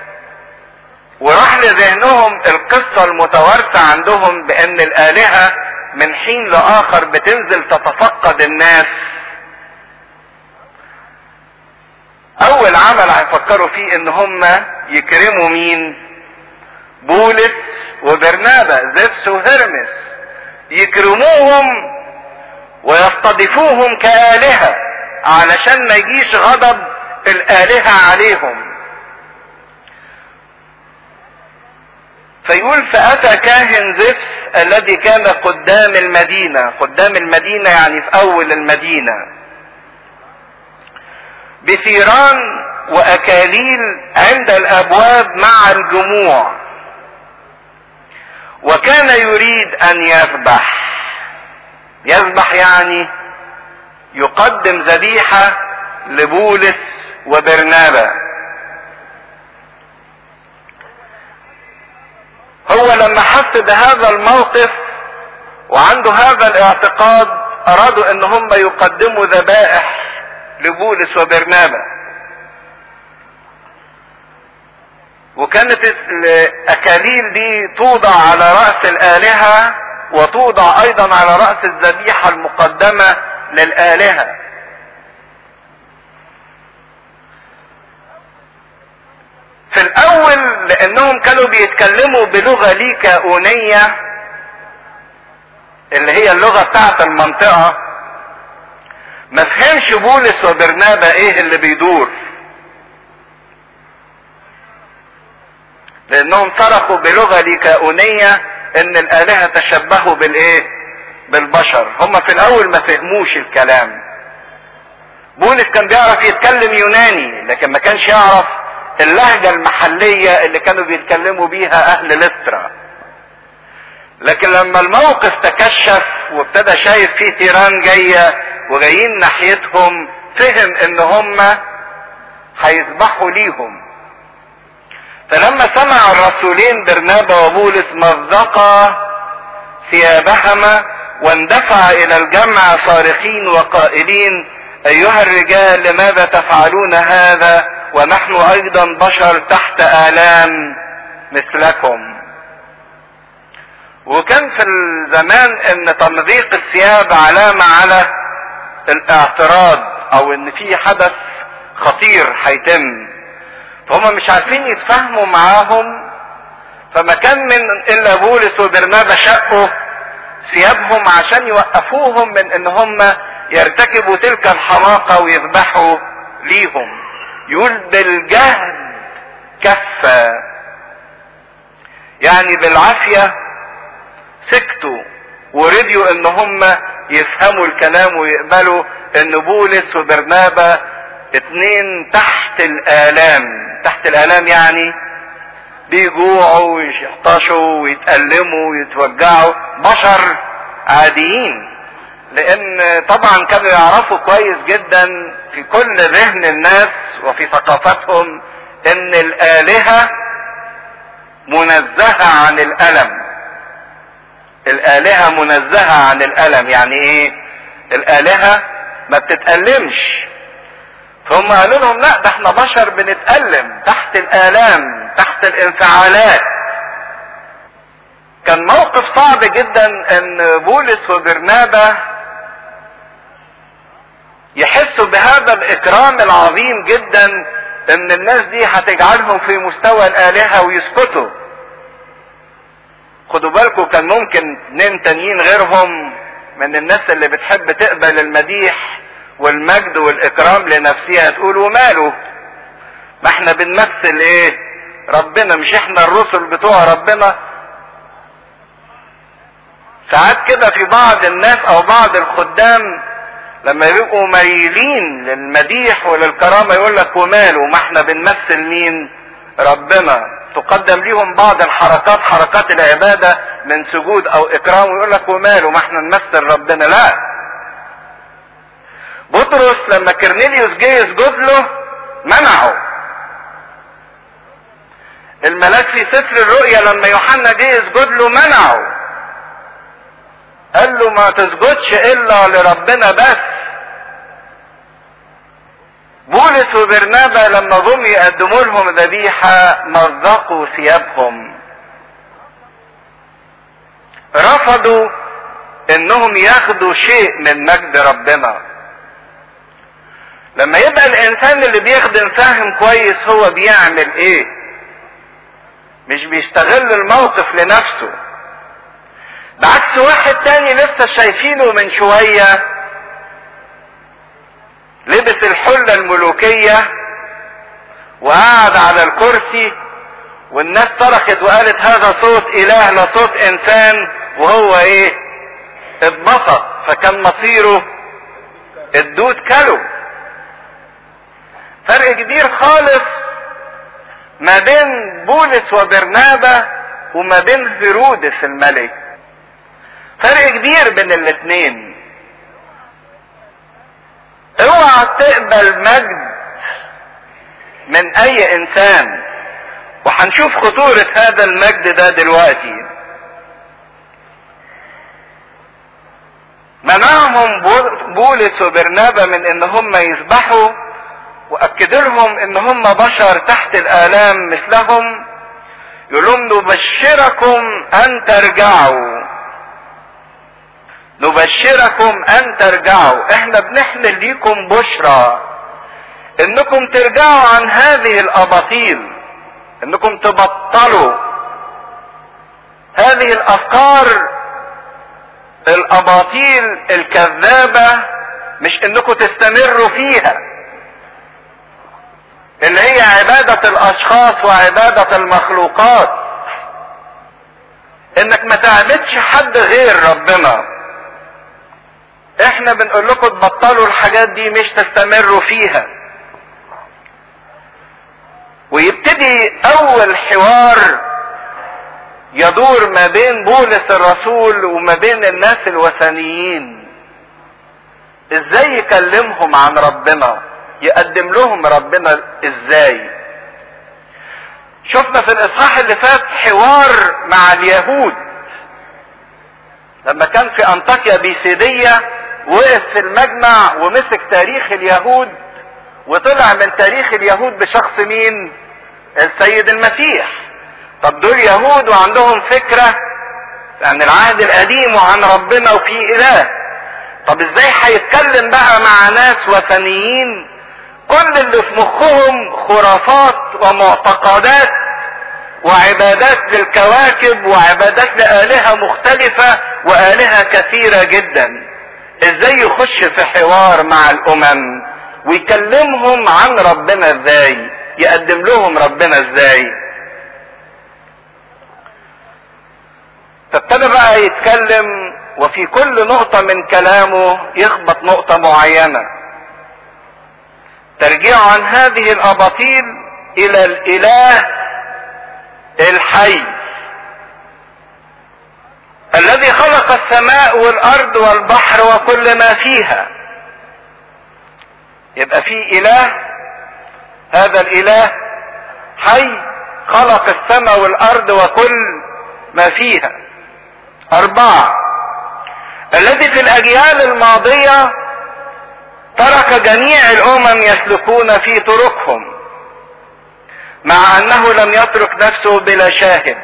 وراح لذهنهم القصة المتوارثة عندهم بان الالهة من حين لاخر بتنزل تتفقد الناس اول عمل هيفكروا فيه ان هم يكرموا مين بولس وبرنابا زفس وهرمس يكرموهم ويستضيفوهم كآلهة علشان ما يجيش غضب الآلهة عليهم فيقول فأتى كاهن زفس الذي كان قدام المدينة قدام المدينة يعني في أول المدينة بثيران وأكاليل عند الأبواب مع الجموع وكان يريد أن يذبح يذبح يعني يقدم ذبيحة لبولس وبرنابا هو لما حس بهذا الموقف وعنده هذا الاعتقاد ارادوا ان هم يقدموا ذبائح لبولس وبرنابا وكانت الاكاليل دي توضع على راس الالهه وتوضع ايضا على راس الذبيحه المقدمه للالهه في الاول لانهم كانوا بيتكلموا بلغه ليكاونيه اللي هي اللغه بتاعت المنطقه ما فهمش بولس وبرنابا ايه اللي بيدور لانهم صرخوا بلغه ليكاونيه ان الالهه تشبهوا بالايه بالبشر هم في الاول ما فهموش الكلام بولس كان بيعرف يتكلم يوناني لكن ما كانش يعرف اللهجة المحلية اللي كانوا بيتكلموا بيها اهل لسترا لكن لما الموقف تكشف وابتدى شايف فيه تيران جاية وجايين ناحيتهم فهم ان هم هيذبحوا ليهم فلما سمع الرسولين برنابا وبولس مزقا ثيابهما واندفع الى الجمع صارخين وقائلين ايها الرجال لماذا تفعلون هذا ونحن ايضا بشر تحت الام مثلكم وكان في الزمان ان تمزيق الثياب علامة على الاعتراض او ان في حدث خطير هيتم فهم مش عارفين يتفاهموا معاهم فما كان من الا بولس وبرنابا شقوا ثيابهم عشان يوقفوهم من ان هم يرتكبوا تلك الحماقة ويذبحوا ليهم يقول بالجهد كفى يعني بالعافية سكتوا ورضيوا ان هم يفهموا الكلام ويقبلوا ان بولس وبرنابا اتنين تحت الالام تحت الالام يعني بيجوعوا ويحطشوا ويتألموا ويتوجعوا بشر عاديين لان طبعا كانوا يعرفوا كويس جدا في كل ذهن الناس وفي ثقافتهم ان الالهة منزهة عن الالم الالهة منزهة عن الالم يعني ايه الالهة ما بتتألمش فهم قالوا لهم لا ده احنا بشر بنتألم تحت الالام تحت الانفعالات كان موقف صعب جدا ان بولس وبرنابا يحسوا بهذا الاكرام العظيم جدا ان الناس دي هتجعلهم في مستوى الالهة ويسكتوا خدوا بالكم كان ممكن اتنين تانيين غيرهم من الناس اللي بتحب تقبل المديح والمجد والاكرام لنفسها تقول وماله ما احنا بنمثل ايه ربنا مش احنا الرسل بتوع ربنا ساعات كده في بعض الناس او بعض الخدام لما بيبقوا مايلين للمديح وللكرامة يقول لك وماله ما احنا بنمثل مين ربنا تقدم ليهم بعض الحركات حركات العبادة من سجود او اكرام ويقول لك وماله ما احنا نمثل ربنا لا بطرس لما كرنيليوس جه يسجد له منعه الملاك في سفر الرؤيا لما يوحنا جه يسجد له منعه قال له ما تسجدش الا لربنا بس بولس وبرنابا لما جم يقدموا لهم ذبيحة مزقوا ثيابهم رفضوا انهم ياخدوا شيء من مجد ربنا لما يبقى الانسان اللي بيخدم فاهم كويس هو بيعمل ايه مش بيستغل الموقف لنفسه بعكس واحد تاني لسه شايفينه من شوية لبس الحلة الملوكية وقعد على الكرسي والناس صرخت وقالت هذا صوت اله لا صوت انسان وهو ايه اتبسط فكان مصيره الدود كلو فرق كبير خالص ما بين بولس وبرنابا وما بين هيرودس الملك فرق كبير بين الاثنين اوعى تقبل مجد من اي انسان وهنشوف خطورة هذا المجد ده دلوقتي منعهم بولس وبرنابا من ان هم يسبحوا واكد لهم ان هم بشر تحت الالام مثلهم يقول لهم نبشركم ان ترجعوا نبشركم ان ترجعوا احنا بنحمل ليكم بشرى انكم ترجعوا عن هذه الاباطيل انكم تبطلوا هذه الافكار الاباطيل الكذابة مش انكم تستمروا فيها اللي هي عبادة الاشخاص وعبادة المخلوقات انك ما تعبدش حد غير ربنا احنا بنقول لكم تبطلوا الحاجات دي مش تستمروا فيها ويبتدي اول حوار يدور ما بين بولس الرسول وما بين الناس الوثنيين ازاي يكلمهم عن ربنا يقدم لهم ربنا ازاي شفنا في الاصحاح اللي فات حوار مع اليهود لما كان في انطاكيا بيسيدية وقف في المجمع ومسك تاريخ اليهود وطلع من تاريخ اليهود بشخص مين السيد المسيح طب دول يهود وعندهم فكرة عن العهد القديم وعن ربنا وفي اله طب ازاي هيتكلم بقى مع ناس وثنيين كل اللي في مخهم خرافات ومعتقدات وعبادات للكواكب وعبادات لآلهة مختلفة وآلهة كثيرة جدا ازاي يخش في حوار مع الامم ويكلمهم عن ربنا ازاي يقدم لهم ربنا ازاي فابتدى بقى يتكلم وفي كل نقطة من كلامه يخبط نقطة معينة ترجيع عن هذه الاباطيل الى الاله الحي الذي خلق السماء والارض والبحر وكل ما فيها يبقى في اله هذا الاله حي خلق السماء والارض وكل ما فيها اربعه الذي في الاجيال الماضيه ترك جميع الامم يسلكون في طرقهم مع انه لم يترك نفسه بلا شاهد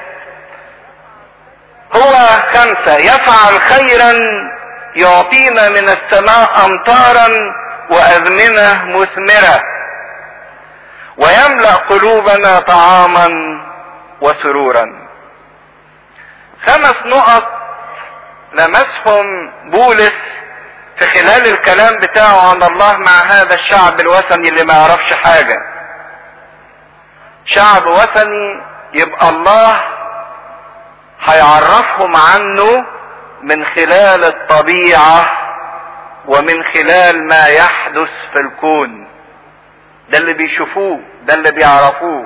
هو خمسة يفعل خيرا يعطينا من السماء امطارا وازمنة مثمرة ويملأ قلوبنا طعاما وسرورا خمس نقط لمسهم بولس في خلال الكلام بتاعه عن الله مع هذا الشعب الوثني اللي ما يعرفش حاجة شعب وثني يبقى الله هيعرفهم عنه من خلال الطبيعة ومن خلال ما يحدث في الكون ده اللي بيشوفوه ده اللي بيعرفوه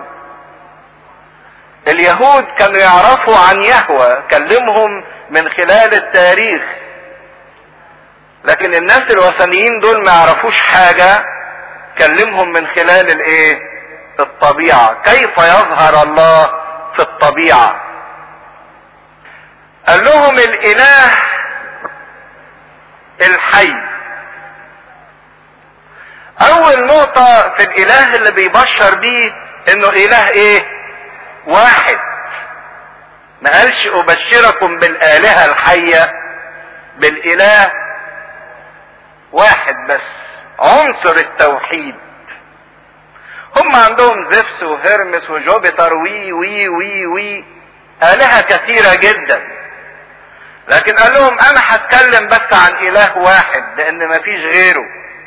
اليهود كانوا يعرفوا عن يهوى كلمهم من خلال التاريخ لكن الناس الوثنيين دول ما يعرفوش حاجة كلمهم من خلال الايه الطبيعة كيف يظهر الله في الطبيعة قال لهم الاله الحي اول نقطة في الاله اللي بيبشر بيه انه اله ايه واحد ما قالش ابشركم بالالهة الحية بالاله واحد بس عنصر التوحيد هم عندهم زفس وهرمس وجوبيتر وي وي وي وي آلهة كثيرة جدا لكن قال لهم انا هتكلم بس عن اله واحد لان مفيش غيره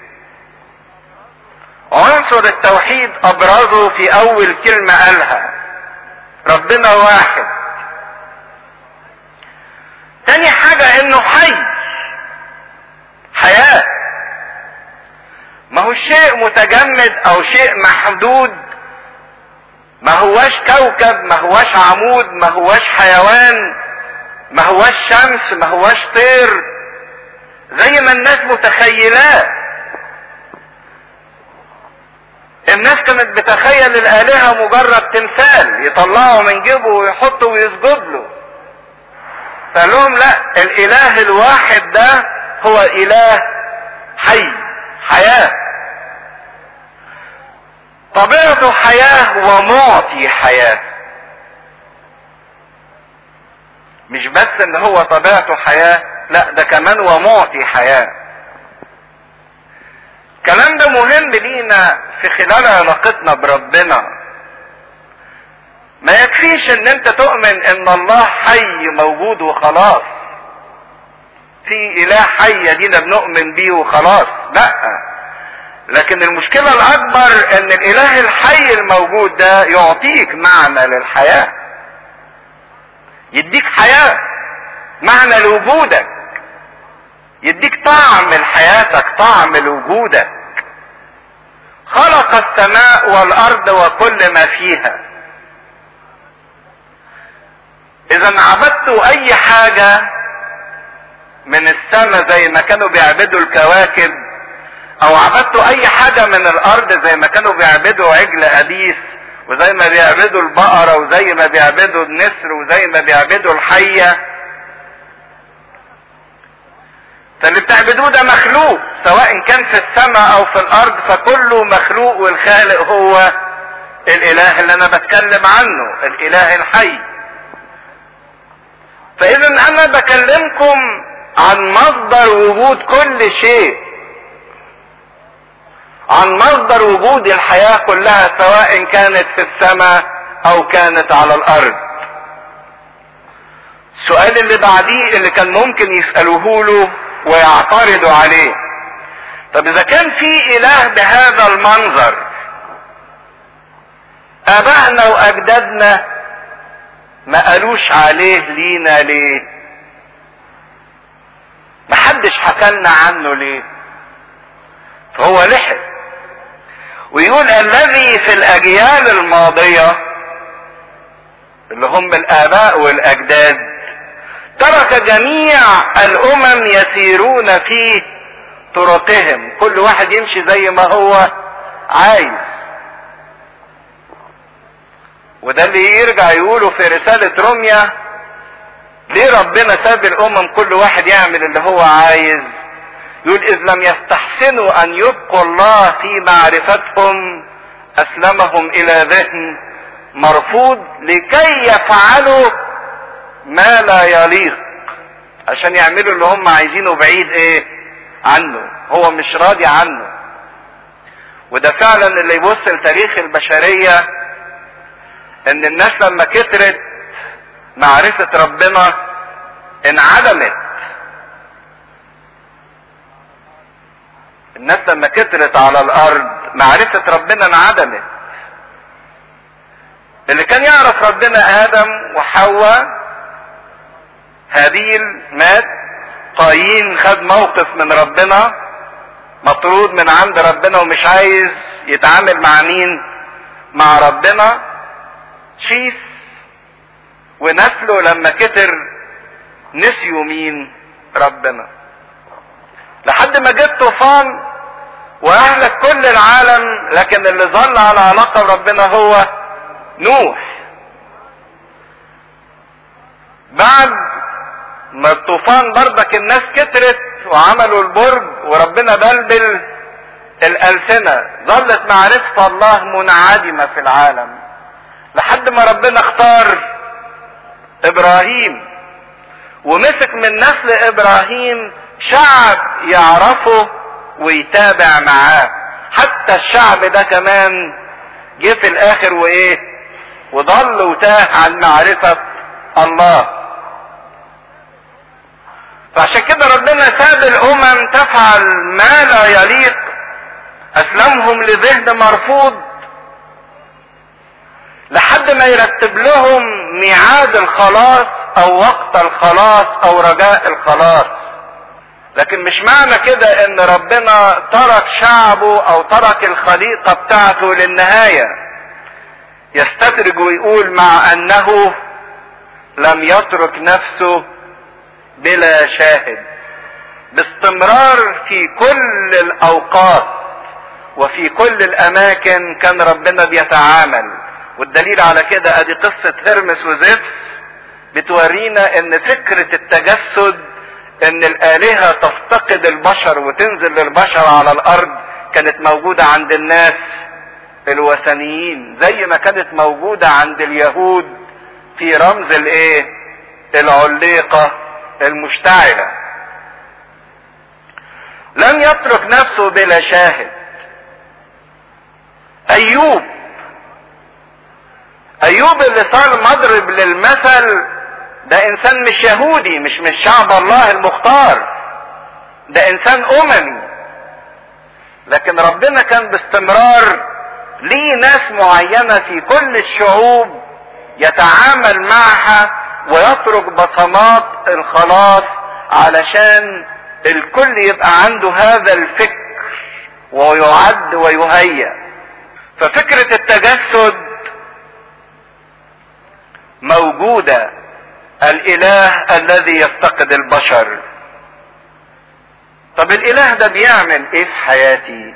عنصر التوحيد ابرزه في اول كلمة قالها ربنا واحد تاني حاجة انه حي حياة ما هو شيء متجمد او شيء محدود ما هواش كوكب ما هواش عمود ما هواش حيوان ما هواش شمس ما هواش طير زي ما الناس متخيلاه الناس كانت بتخيل الالهة مجرد تمثال يطلعوا من جيبه ويحطوا ويسجد له فقال لهم لا الاله الواحد ده هو اله حي حياة طبيعته حياة ومعطي حياة مش بس ان هو طبيعته حياة لا ده كمان ومعطي حياة الكلام ده مهم لينا في خلال علاقتنا بربنا ما يكفيش ان انت تؤمن ان الله حي موجود وخلاص في اله حي دينا بنؤمن بيه وخلاص لا لكن المشكلة الاكبر ان الاله الحي الموجود ده يعطيك معنى للحياة يديك حياة معنى لوجودك يديك طعم لحياتك طعم لوجودك خلق السماء والارض وكل ما فيها اذا عبدتوا اي حاجة من السماء زي ما كانوا بيعبدوا الكواكب او عبدتوا اي حاجة من الارض زي ما كانوا بيعبدوا عجل ابيس وزي ما بيعبدوا البقرة وزي ما بيعبدوا النسر وزي ما بيعبدوا الحية فاللي بتعبدوه ده مخلوق سواء كان في السماء او في الارض فكله مخلوق والخالق هو الاله اللي انا بتكلم عنه الاله الحي فاذا انا بكلمكم عن مصدر وجود كل شيء عن مصدر وجود الحياة كلها سواء كانت في السماء او كانت على الارض السؤال اللي بعديه اللي كان ممكن يسألوه له ويعترضوا عليه طب اذا كان في اله بهذا المنظر ابائنا واجدادنا ما قالوش عليه لينا ليه محدش حكلنا عنه ليه فهو لحق ويقول الذي في الاجيال الماضية اللي هم الاباء والاجداد ترك جميع الامم يسيرون في طرقهم كل واحد يمشي زي ما هو عايز وده اللي يرجع يقوله في رسالة روميا ليه ربنا ساب الامم كل واحد يعمل اللي هو عايز يقول اذ لم يستحسنوا ان يبقوا الله في معرفتهم اسلمهم الى ذهن مرفوض لكي يفعلوا ما لا يليق عشان يعملوا اللي هم عايزينه بعيد ايه عنه هو مش راضي عنه وده فعلا اللي يبص لتاريخ البشرية ان الناس لما كترت معرفة ربنا انعدمت الناس لما كترت على الارض معرفة ربنا انعدمت اللي كان يعرف ربنا ادم وحواء هابيل مات قايين خد موقف من ربنا مطرود من عند ربنا ومش عايز يتعامل مع مين مع ربنا شيث ونسله لما كتر نسيوا مين ربنا لحد ما جه طوفان واهلك كل العالم لكن اللي ظل على علاقه بربنا هو نوح بعد ما الطوفان برضك الناس كترت وعملوا البرج وربنا بلبل الألسنة ظلت معرفة الله منعدمة في العالم لحد ما ربنا اختار إبراهيم ومسك من نسل إبراهيم شعب يعرفه ويتابع معاه حتى الشعب ده كمان جه في الآخر وإيه وضل وتاه عن معرفة الله فعشان كده ربنا ساب الامم تفعل ما لا يليق اسلمهم لذهن مرفوض لحد ما يرتب لهم ميعاد الخلاص او وقت الخلاص او رجاء الخلاص لكن مش معنى كده ان ربنا ترك شعبه او ترك الخليقة بتاعته للنهاية يستدرج ويقول مع انه لم يترك نفسه بلا شاهد باستمرار في كل الاوقات وفي كل الاماكن كان ربنا بيتعامل والدليل على كده ادي قصة هرمس وزفس بتورينا ان فكرة التجسد ان الالهة تفتقد البشر وتنزل للبشر على الارض كانت موجودة عند الناس الوثنيين زي ما كانت موجودة عند اليهود في رمز الايه العليقة المشتعلة لم يترك نفسه بلا شاهد ايوب ايوب اللي صار مضرب للمثل ده انسان مش يهودي مش من شعب الله المختار ده انسان اممي لكن ربنا كان باستمرار ليه ناس معينة في كل الشعوب يتعامل معها ويترك بصمات الخلاص علشان الكل يبقى عنده هذا الفكر ويعد ويهيأ ففكرة التجسد موجودة الاله الذي يفتقد البشر طب الاله ده بيعمل ايه في حياتي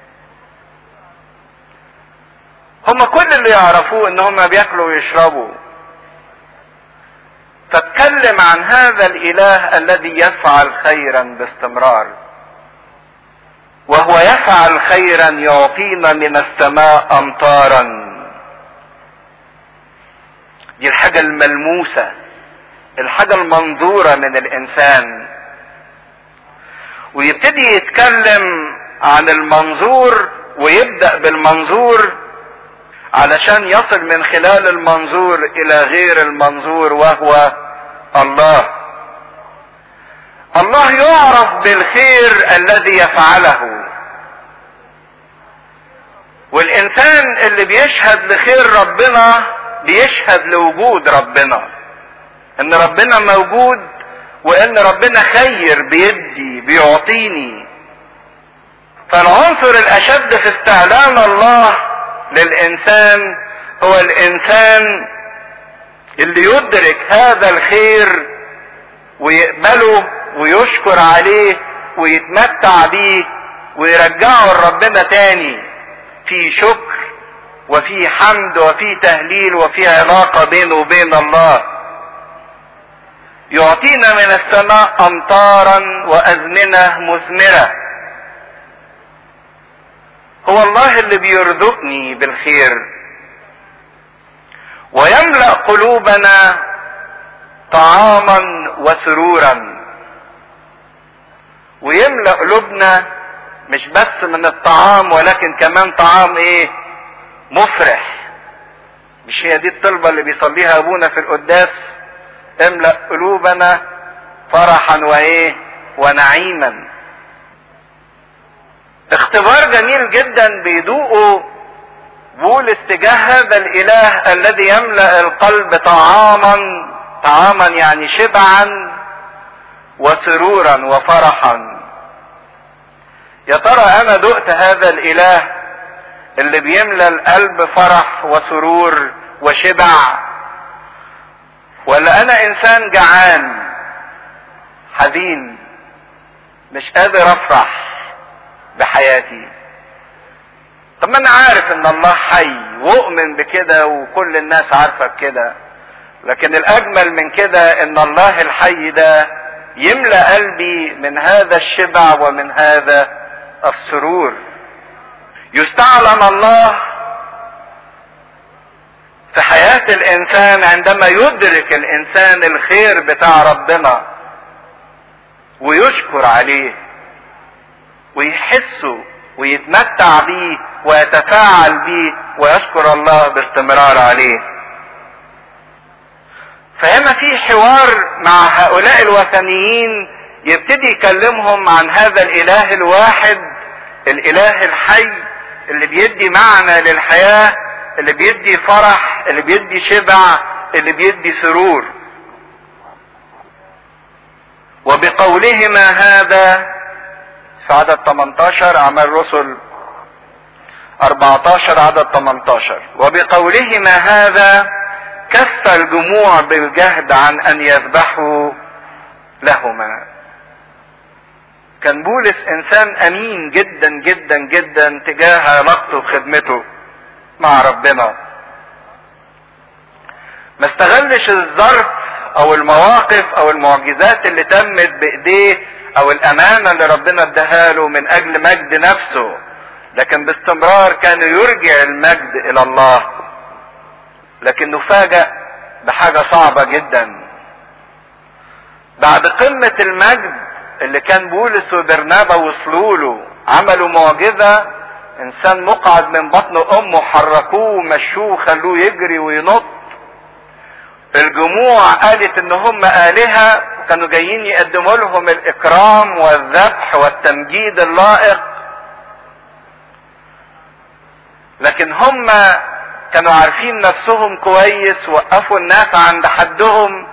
هما كل اللي يعرفوه ان هما بياكلوا ويشربوا فاتكلم عن هذا الاله الذي يفعل خيرا باستمرار وهو يفعل خيرا يعطينا من السماء امطارا دي الحاجة الملموسة الحاجة المنظورة من الانسان ويبتدي يتكلم عن المنظور ويبدأ بالمنظور علشان يصل من خلال المنظور الى غير المنظور وهو الله الله يعرف بالخير الذي يفعله والانسان اللي بيشهد لخير ربنا بيشهد لوجود ربنا ان ربنا موجود وان ربنا خير بيدي بيعطيني فالعنصر الاشد في استعلان الله للانسان هو الانسان اللي يدرك هذا الخير ويقبله ويشكر عليه ويتمتع بيه ويرجعه لربنا تاني في شكر وفي حمد وفي تهليل وفي علاقة بينه وبين الله يعطينا من السماء امطارا وازمنة مثمرة هو الله اللي بيرزقني بالخير ويملأ قلوبنا طعاما وسرورا ويملأ قلوبنا مش بس من الطعام ولكن كمان طعام ايه مفرح مش هي دي الطلبة اللي بيصليها ابونا في القداس املأ قلوبنا فرحا وايه ونعيما اختبار جميل جدا بيدوقه بولس تجاه هذا الاله الذي يملا القلب طعاما طعاما يعني شبعا وسرورا وفرحا يا ترى انا دقت هذا الاله اللي بيملى القلب فرح وسرور وشبع ولا انا انسان جعان حزين مش قادر افرح بحياتي طب ما انا عارف ان الله حي واؤمن بكده وكل الناس عارفه بكده لكن الاجمل من كده ان الله الحي ده يملا قلبي من هذا الشبع ومن هذا السرور يستعلن الله في حياه الانسان عندما يدرك الانسان الخير بتاع ربنا ويشكر عليه ويحسه ويتمتع بيه ويتفاعل بيه ويشكر الله باستمرار عليه فهنا في حوار مع هؤلاء الوثنيين يبتدي يكلمهم عن هذا الاله الواحد الاله الحي اللي بيدي معنى للحياه اللي بيدي فرح اللي بيدي شبع اللي بيدي سرور وبقولهما هذا في عدد 18 اعمال رسل 14 عدد 18 وبقولهما هذا كف الجموع بالجهد عن ان يذبحوا لهما كان بولس انسان امين جدا جدا جدا تجاه علاقته بخدمته مع ربنا ما استغلش الظرف او المواقف او المعجزات اللي تمت بايديه او الامانه اللي ربنا اداها له من اجل مجد نفسه لكن باستمرار كان يرجع المجد الى الله لكنه فاجأ بحاجة صعبة جدا بعد قمة المجد اللي كان بولس وبرنابا وصلوا له عملوا معجزة انسان مقعد من بطن امه حركوه ومشوه خلوه يجري وينط الجموع قالت ان هم الهة وكانوا جايين يقدموا لهم الاكرام والذبح والتمجيد اللائق لكن هم كانوا عارفين نفسهم كويس وقفوا الناس عند حدهم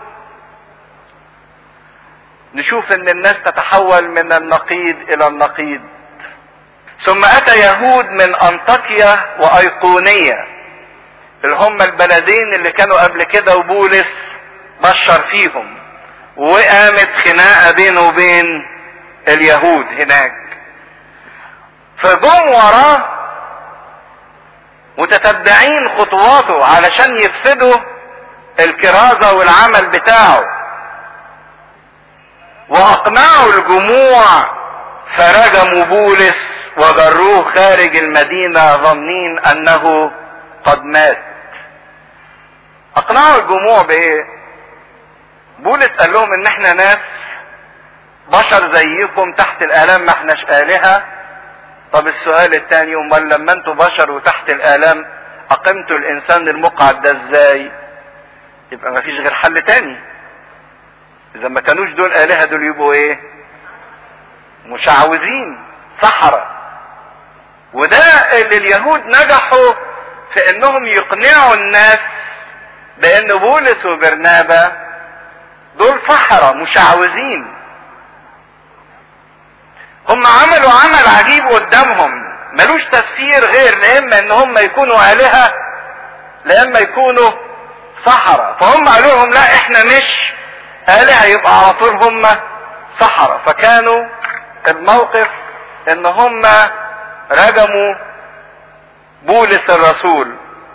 نشوف ان الناس تتحول من النقيض الى النقيض ثم اتى يهود من انطاكيا وايقونيه اللي هم البلدين اللي كانوا قبل كده وبولس بشر فيهم وقامت خناقه بينه وبين اليهود هناك فجم وراه متتبعين خطواته علشان يفسدوا الكرازة والعمل بتاعه واقنعوا الجموع فرجموا بولس وجروه خارج المدينة ظنين انه قد مات اقنعوا الجموع بايه بولس قال لهم ان احنا ناس بشر زيكم تحت الالام ما احناش الهه طب السؤال الثاني امال لما انتوا بشر وتحت الالام اقمتوا الانسان المقعد ده ازاي يبقى ما فيش غير حل تاني اذا ما كانوش دول الهه دول يبقوا ايه مشعوذين سحرة وده اللي اليهود نجحوا في انهم يقنعوا الناس بان بولس وبرنابا دول سحرة مشعوذين هم عملوا عمل عجيب قدامهم ملوش تفسير غير لاما ان هم يكونوا الهه لاما يكونوا سحرة فهم قالوا لهم لا احنا مش الهه يبقى على طول هم سحرة فكانوا الموقف ان هم رجموا بولس الرسول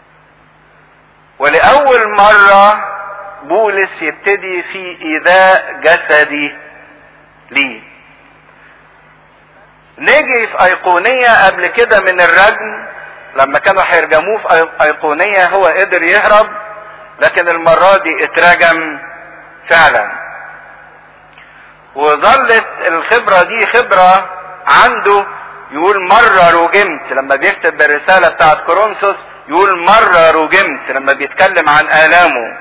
ولاول مرة بولس يبتدي في ايذاء جسدي ليه نيجي في ايقونية قبل كده من الرجم لما كانوا هيرجموه في ايقونية هو قدر يهرب لكن المرة دي اترجم فعلا وظلت الخبرة دي خبرة عنده يقول مرة رجمت لما بيكتب الرسالة بتاعت كورنثوس يقول مرة رجمت لما بيتكلم عن آلامه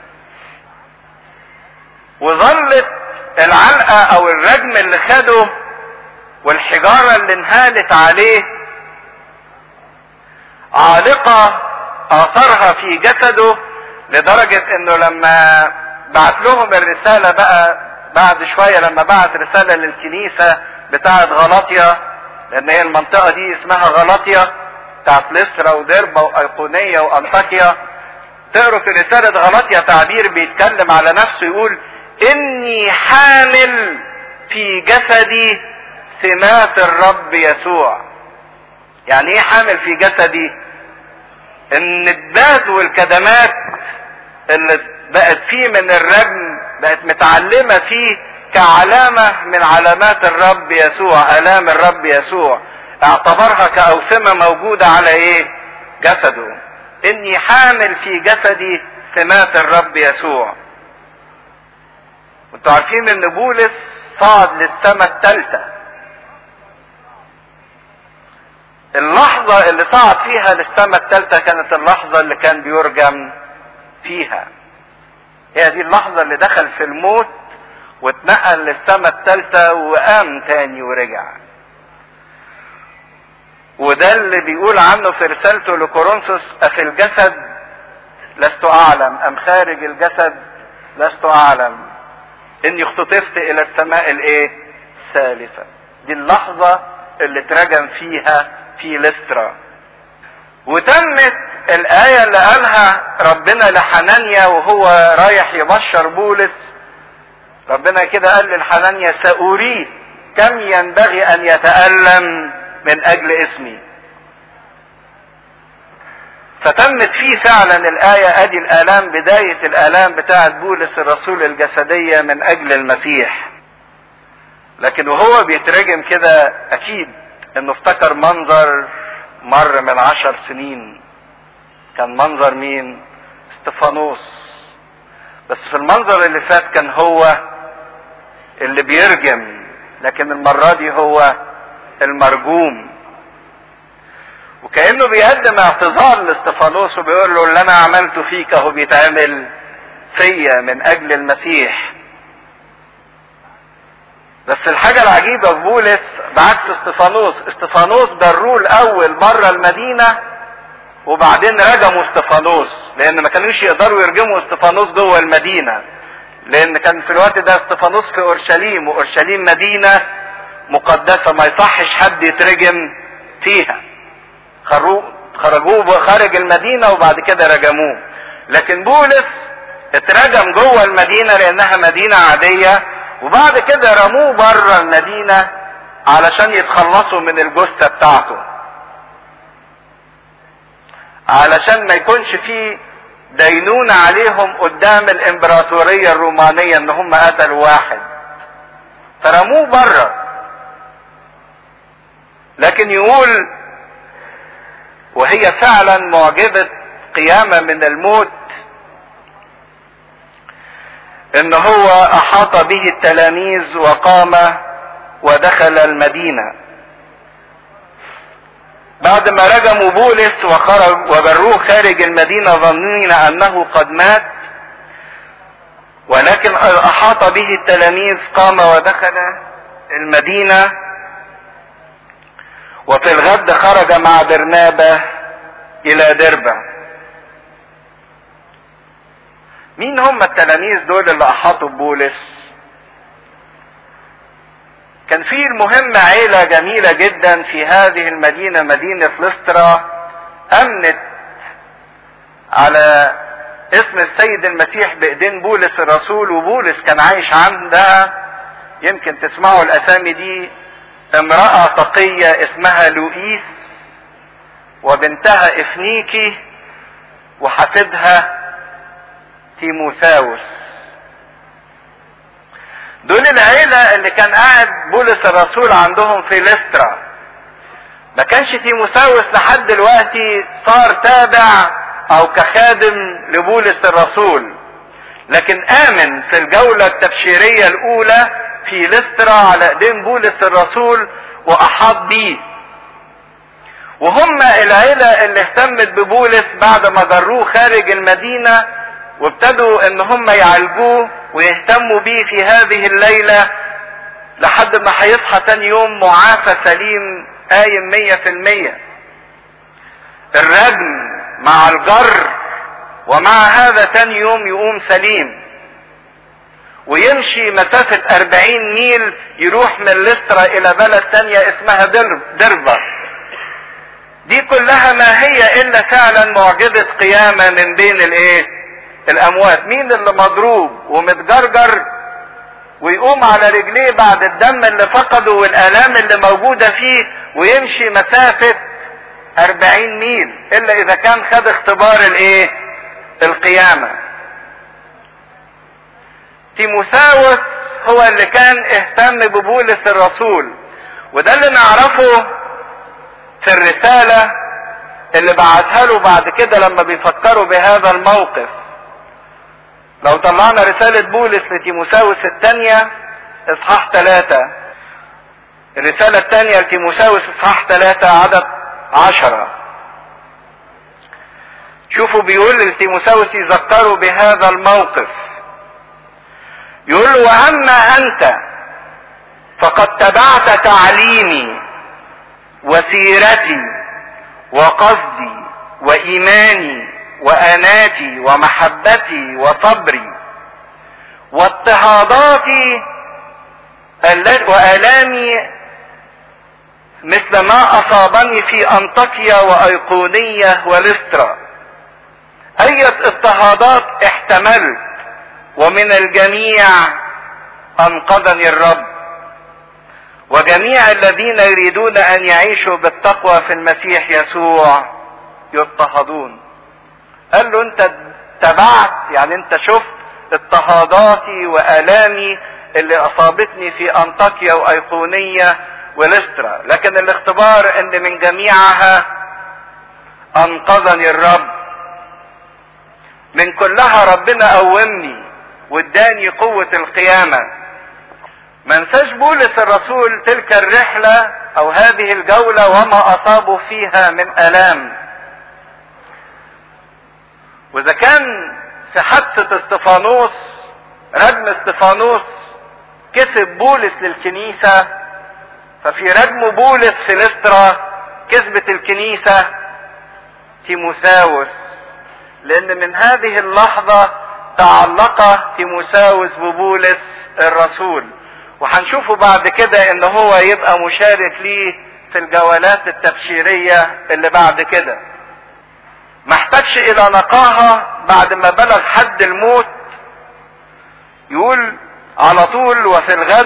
وظلت العلقة او الرجم اللي خده والحجارة اللي انهالت عليه عالقة اثرها في جسده لدرجة انه لما بعت لهم الرسالة بقى بعد شوية لما بعت رسالة للكنيسة بتاعة غلاطيا لان هي المنطقة دي اسمها غلاطيا بتاعت لسرا ودربة وايقونية وانطاكيا تقروا في رسالة غلاطيا تعبير بيتكلم على نفسه يقول اني حامل في جسدي سمات الرب يسوع يعني ايه حامل في جسدي ان الدات والكدمات اللي بقت فيه من الرجم بقت متعلمة فيه كعلامة من علامات الرب يسوع الام الرب يسوع اعتبرها كأوسمة موجودة على ايه جسده اني حامل في جسدي سمات الرب يسوع وانتوا عارفين ان بولس صعد للسماء الثالثة اللحظة اللي صعد فيها للسماء الثالثة كانت اللحظة اللي كان بيرجم فيها هي دي اللحظة اللي دخل في الموت واتنقل للسماء الثالثة وقام تاني ورجع وده اللي بيقول عنه في رسالته لكورنثوس أفي الجسد لست أعلم أم خارج الجسد لست أعلم إني اختطفت إلى السماء الإيه؟ الثالثة دي اللحظة اللي اترجم فيها في لسترا وتمت الآية اللي قالها ربنا لحنانيا وهو رايح يبشر بولس ربنا كده قال للحنانيا سأريه كم ينبغي أن يتألم من أجل اسمي فتمت فيه فعلا الآية أدي الآلام بداية الآلام بتاعة بولس الرسول الجسدية من أجل المسيح لكن وهو بيترجم كده أكيد إنه افتكر منظر مر من عشر سنين كان منظر مين استفانوس بس في المنظر اللي فات كان هو اللي بيرجم لكن المرة دي هو المرجوم وكأنه بيقدم اعتذار لاستفانوس وبيقول له اللي انا عملته فيك اهو بيتعمل فيا من اجل المسيح بس الحاجة العجيبة في بولس بعكس استفانوس استفانوس جروه الاول بره المدينة وبعدين رجموا استفانوس لان ما كانوش يقدروا يرجموا استفانوس جوه المدينة لان كان في الوقت ده استفانوس في اورشليم واورشليم مدينة مقدسة ما يصحش حد يترجم فيها خرجوه خارج المدينة وبعد كده رجموه لكن بولس اترجم جوه المدينة لانها مدينة عادية وبعد كده رموه بره المدينة علشان يتخلصوا من الجثة بتاعته علشان ما يكونش فيه دينونة عليهم قدام الامبراطورية الرومانية ان هم قتلوا واحد فرموه بره لكن يقول وهي فعلا معجبة قيامة من الموت ان هو احاط به التلاميذ وقام ودخل المدينة بعد ما رجموا بولس وخرج وبروه خارج المدينة ظنين انه قد مات ولكن احاط به التلاميذ قام ودخل المدينة وفي الغد خرج مع برنابة الى دربة مين هم التلاميذ دول اللي احاطوا ببولس كان في المهم عيلة جميلة جدا في هذه المدينة مدينة لسترا امنت على اسم السيد المسيح بايدين بولس الرسول وبولس كان عايش عندها يمكن تسمعوا الاسامي دي امرأة تقية اسمها لوئيس وبنتها افنيكي وحفيدها تيموثاوس دول العيلة اللي كان قاعد بولس الرسول عندهم في لسترا ما كانش تيموثاوس لحد دلوقتي صار تابع او كخادم لبولس الرسول لكن امن في الجولة التبشيرية الاولى في لسترا على ايدين بولس الرسول واحاط بيه وهم العيلة اللي اهتمت ببولس بعد ما جروه خارج المدينة وابتدوا ان هم يعالجوه ويهتموا بيه في هذه الليلة لحد ما هيصحى تاني يوم معافى سليم قايم مية في المية الرجم مع الجر ومع هذا تاني يوم يقوم سليم ويمشي مسافة أربعين ميل يروح من لسترا إلى بلد تانية اسمها دربة دي كلها ما هي إلا فعلا معجزة قيامة من بين الإيه؟ الأموات مين اللي مضروب ومتجرجر ويقوم على رجليه بعد الدم اللي فقده والآلام اللي موجودة فيه ويمشي مسافة أربعين ميل إلا إذا كان خد اختبار الإيه؟ القيامة تيموساوس هو اللي كان اهتم ببولس الرسول وده اللي نعرفه في الرسالة اللي بعتها له بعد كده لما بيفكروا بهذا الموقف لو طلعنا رسالة بولس لتيموساوس الثانية اصحاح ثلاثة الرسالة الثانية لتيموساوس اصحاح ثلاثة عدد عشرة شوفوا بيقول لتيموساوس يذكروا بهذا الموقف يقول له واما انت فقد تبعت تعليمي وسيرتي وقصدي وايماني واناتي ومحبتي وصبري واضطهاداتي والامي مثل ما اصابني في انطاكيا وايقونيه ولسترا اية اضطهادات احتملت ومن الجميع انقذني الرب وجميع الذين يريدون ان يعيشوا بالتقوى في المسيح يسوع يضطهدون قال له انت تبعت يعني انت شفت اضطهاداتي والامي اللي اصابتني في انطاكيا وايقونيه ولسترا لكن الاختبار ان من جميعها انقذني الرب من كلها ربنا قومني واداني قوة القيامة ما انساش بولس الرسول تلك الرحلة او هذه الجولة وما اصابه فيها من الام واذا كان في حادثة استفانوس رجم استفانوس كسب بولس للكنيسة ففي رجم بولس في لسترا كسبت الكنيسة تيموثاوس لان من هذه اللحظة تعلق تيموساوس ببولس الرسول وهنشوفه بعد كده ان هو يبقى مشارك ليه في الجولات التبشيرية اللي بعد كده ما احتاجش الى نقاهة بعد ما بلغ حد الموت يقول على طول وفي الغد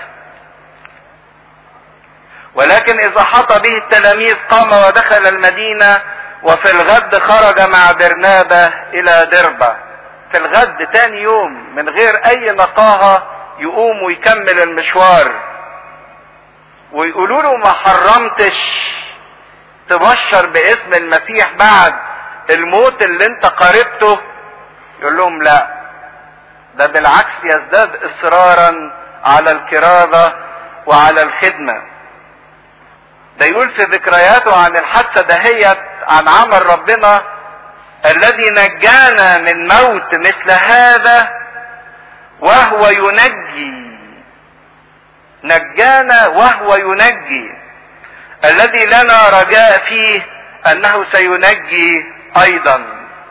ولكن اذا حط به التلاميذ قام ودخل المدينة وفي الغد خرج مع برنابة الى دربة في الغد تاني يوم من غير اي نقاهة يقوم ويكمل المشوار ويقولوا له ما حرمتش تبشر باسم المسيح بعد الموت اللي انت قربته يقول لهم لا ده بالعكس يزداد اصرارا على الكرازة وعلى الخدمة ده يقول في ذكرياته عن الحادثة دهيت عن عمل ربنا الذي نجانا من موت مثل هذا وهو ينجي نجانا وهو ينجي الذي لنا رجاء فيه انه سينجي ايضا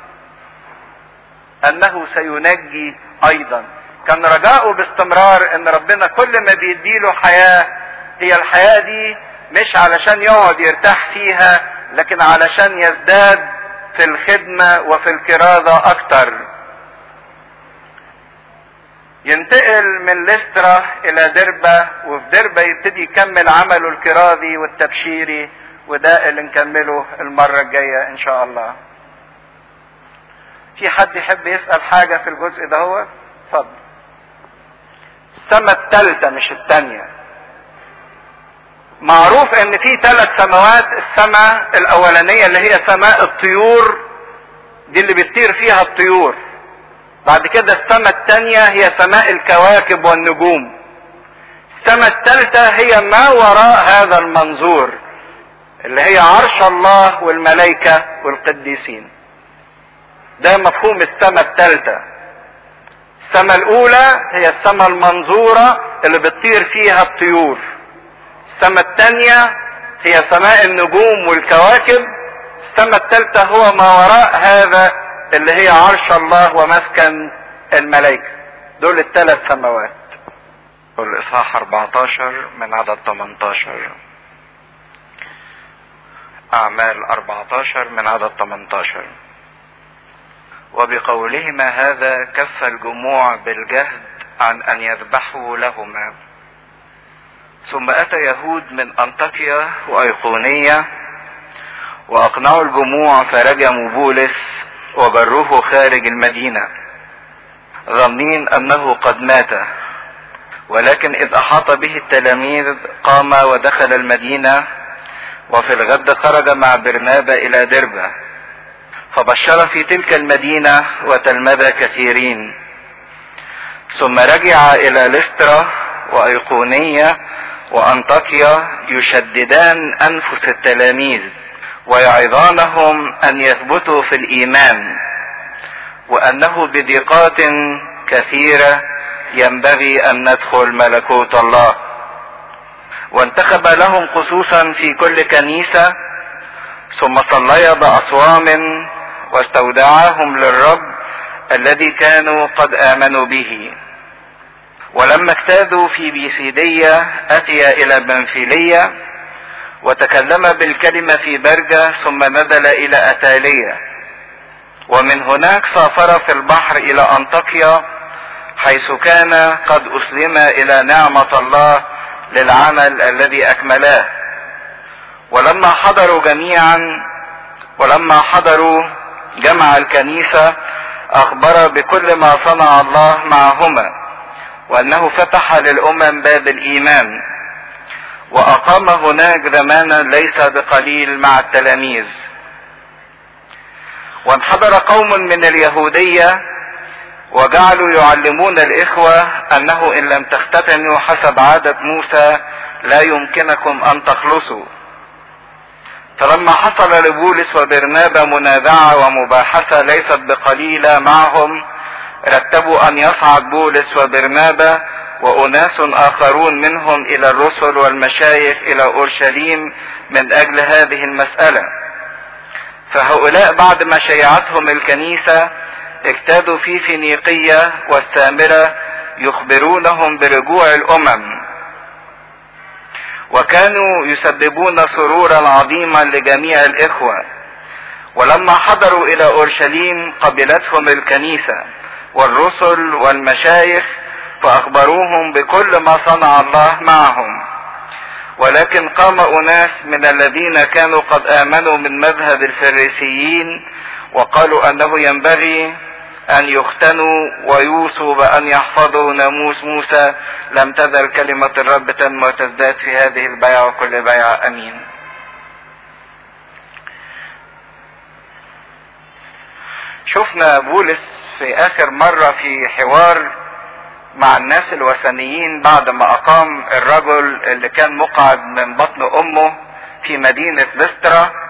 انه سينجي ايضا كان رجاؤه باستمرار ان ربنا كل ما بيديله حياة هي الحياة دي مش علشان يقعد يرتاح فيها لكن علشان يزداد في الخدمة وفي الكرازة اكتر ينتقل من لسترا الى دربة وفي دربة يبتدي يكمل عمله الكرازي والتبشيري وده اللي نكمله المرة الجاية ان شاء الله في حد يحب يسأل حاجة في الجزء ده هو اتفضل السماء الثالثة مش الثانية معروف ان في ثلاث سماوات السماء الاولانية اللي هي سماء الطيور دي اللي بتطير فيها الطيور بعد كده السماء الثانية هي سماء الكواكب والنجوم السماء الثالثة هي ما وراء هذا المنظور اللي هي عرش الله والملائكة والقديسين ده مفهوم السماء الثالثة السماء الاولى هي السماء المنظورة اللي بتطير فيها الطيور السماء الثانية هي سماء النجوم والكواكب السماء الثالثة هو ما وراء هذا اللي هي عرش الله ومسكن الملائكة دول الثلاث سماوات والإصحاح 14 من عدد 18 أعمال 14 من عدد 18 وبقولهما هذا كف الجموع بالجهد عن أن يذبحوا لهما ثم أتى يهود من أنطاكيا وأيقونية وأقنعوا الجموع فرجموا بولس وجروه خارج المدينة ظنين أنه قد مات ولكن إذ أحاط به التلاميذ قام ودخل المدينة وفي الغد خرج مع برنابا إلى دربة فبشر في تلك المدينة وتلمذ كثيرين ثم رجع إلى لسترا وأيقونية وأنطاكيا يشددان أنفس التلاميذ ويعظانهم أن يثبتوا في الإيمان وأنه بضيقات كثيرة ينبغي أن ندخل ملكوت الله وانتخب لهم خصوصا في كل كنيسة ثم صليا بأصوام واستودعاهم للرب الذي كانوا قد آمنوا به ولما اجتازوا في بيسيدية أتي إلى بنفيلية وتكلم بالكلمة في برجة ثم نزل إلى أتالية ومن هناك سافر في البحر إلى أنطاكيا حيث كان قد أسلم إلى نعمة الله للعمل الذي أكملاه ولما حضروا جميعا ولما حضروا جمع الكنيسة أخبر بكل ما صنع الله معهما وأنه فتح للأمم باب الإيمان وأقام هناك زمانا ليس بقليل مع التلاميذ وانحدر قوم من اليهودية وجعلوا يعلمون الإخوة أنه إن لم تختتنوا حسب عادة موسى لا يمكنكم أن تخلصوا فلما حصل لبولس وبرنابا منازعة ومباحثة ليست بقليلة معهم رتبوا أن يصعد بولس وبرنابا وأناس آخرون منهم إلى الرسل والمشايخ إلى أورشليم من أجل هذه المسألة فهؤلاء بعد ما شيعتهم الكنيسة اجتادوا في فينيقية والسامرة يخبرونهم برجوع الأمم وكانوا يسببون سرورا عظيما لجميع الإخوة ولما حضروا إلى أورشليم قبلتهم الكنيسة والرسل والمشايخ فأخبروهم بكل ما صنع الله معهم ولكن قام أناس من الذين كانوا قد آمنوا من مذهب الفريسيين وقالوا أنه ينبغي أن يختنوا ويوصوا بأن يحفظوا ناموس موسى لم تزل كلمة الرب تنمو وتزداد في هذه البيعة وكل بيعة أمين شفنا بولس في آخر مرة في حوار مع الناس الوثنيين بعد ما أقام الرجل اللي كان مقعد من بطن أمه في مدينة لسترا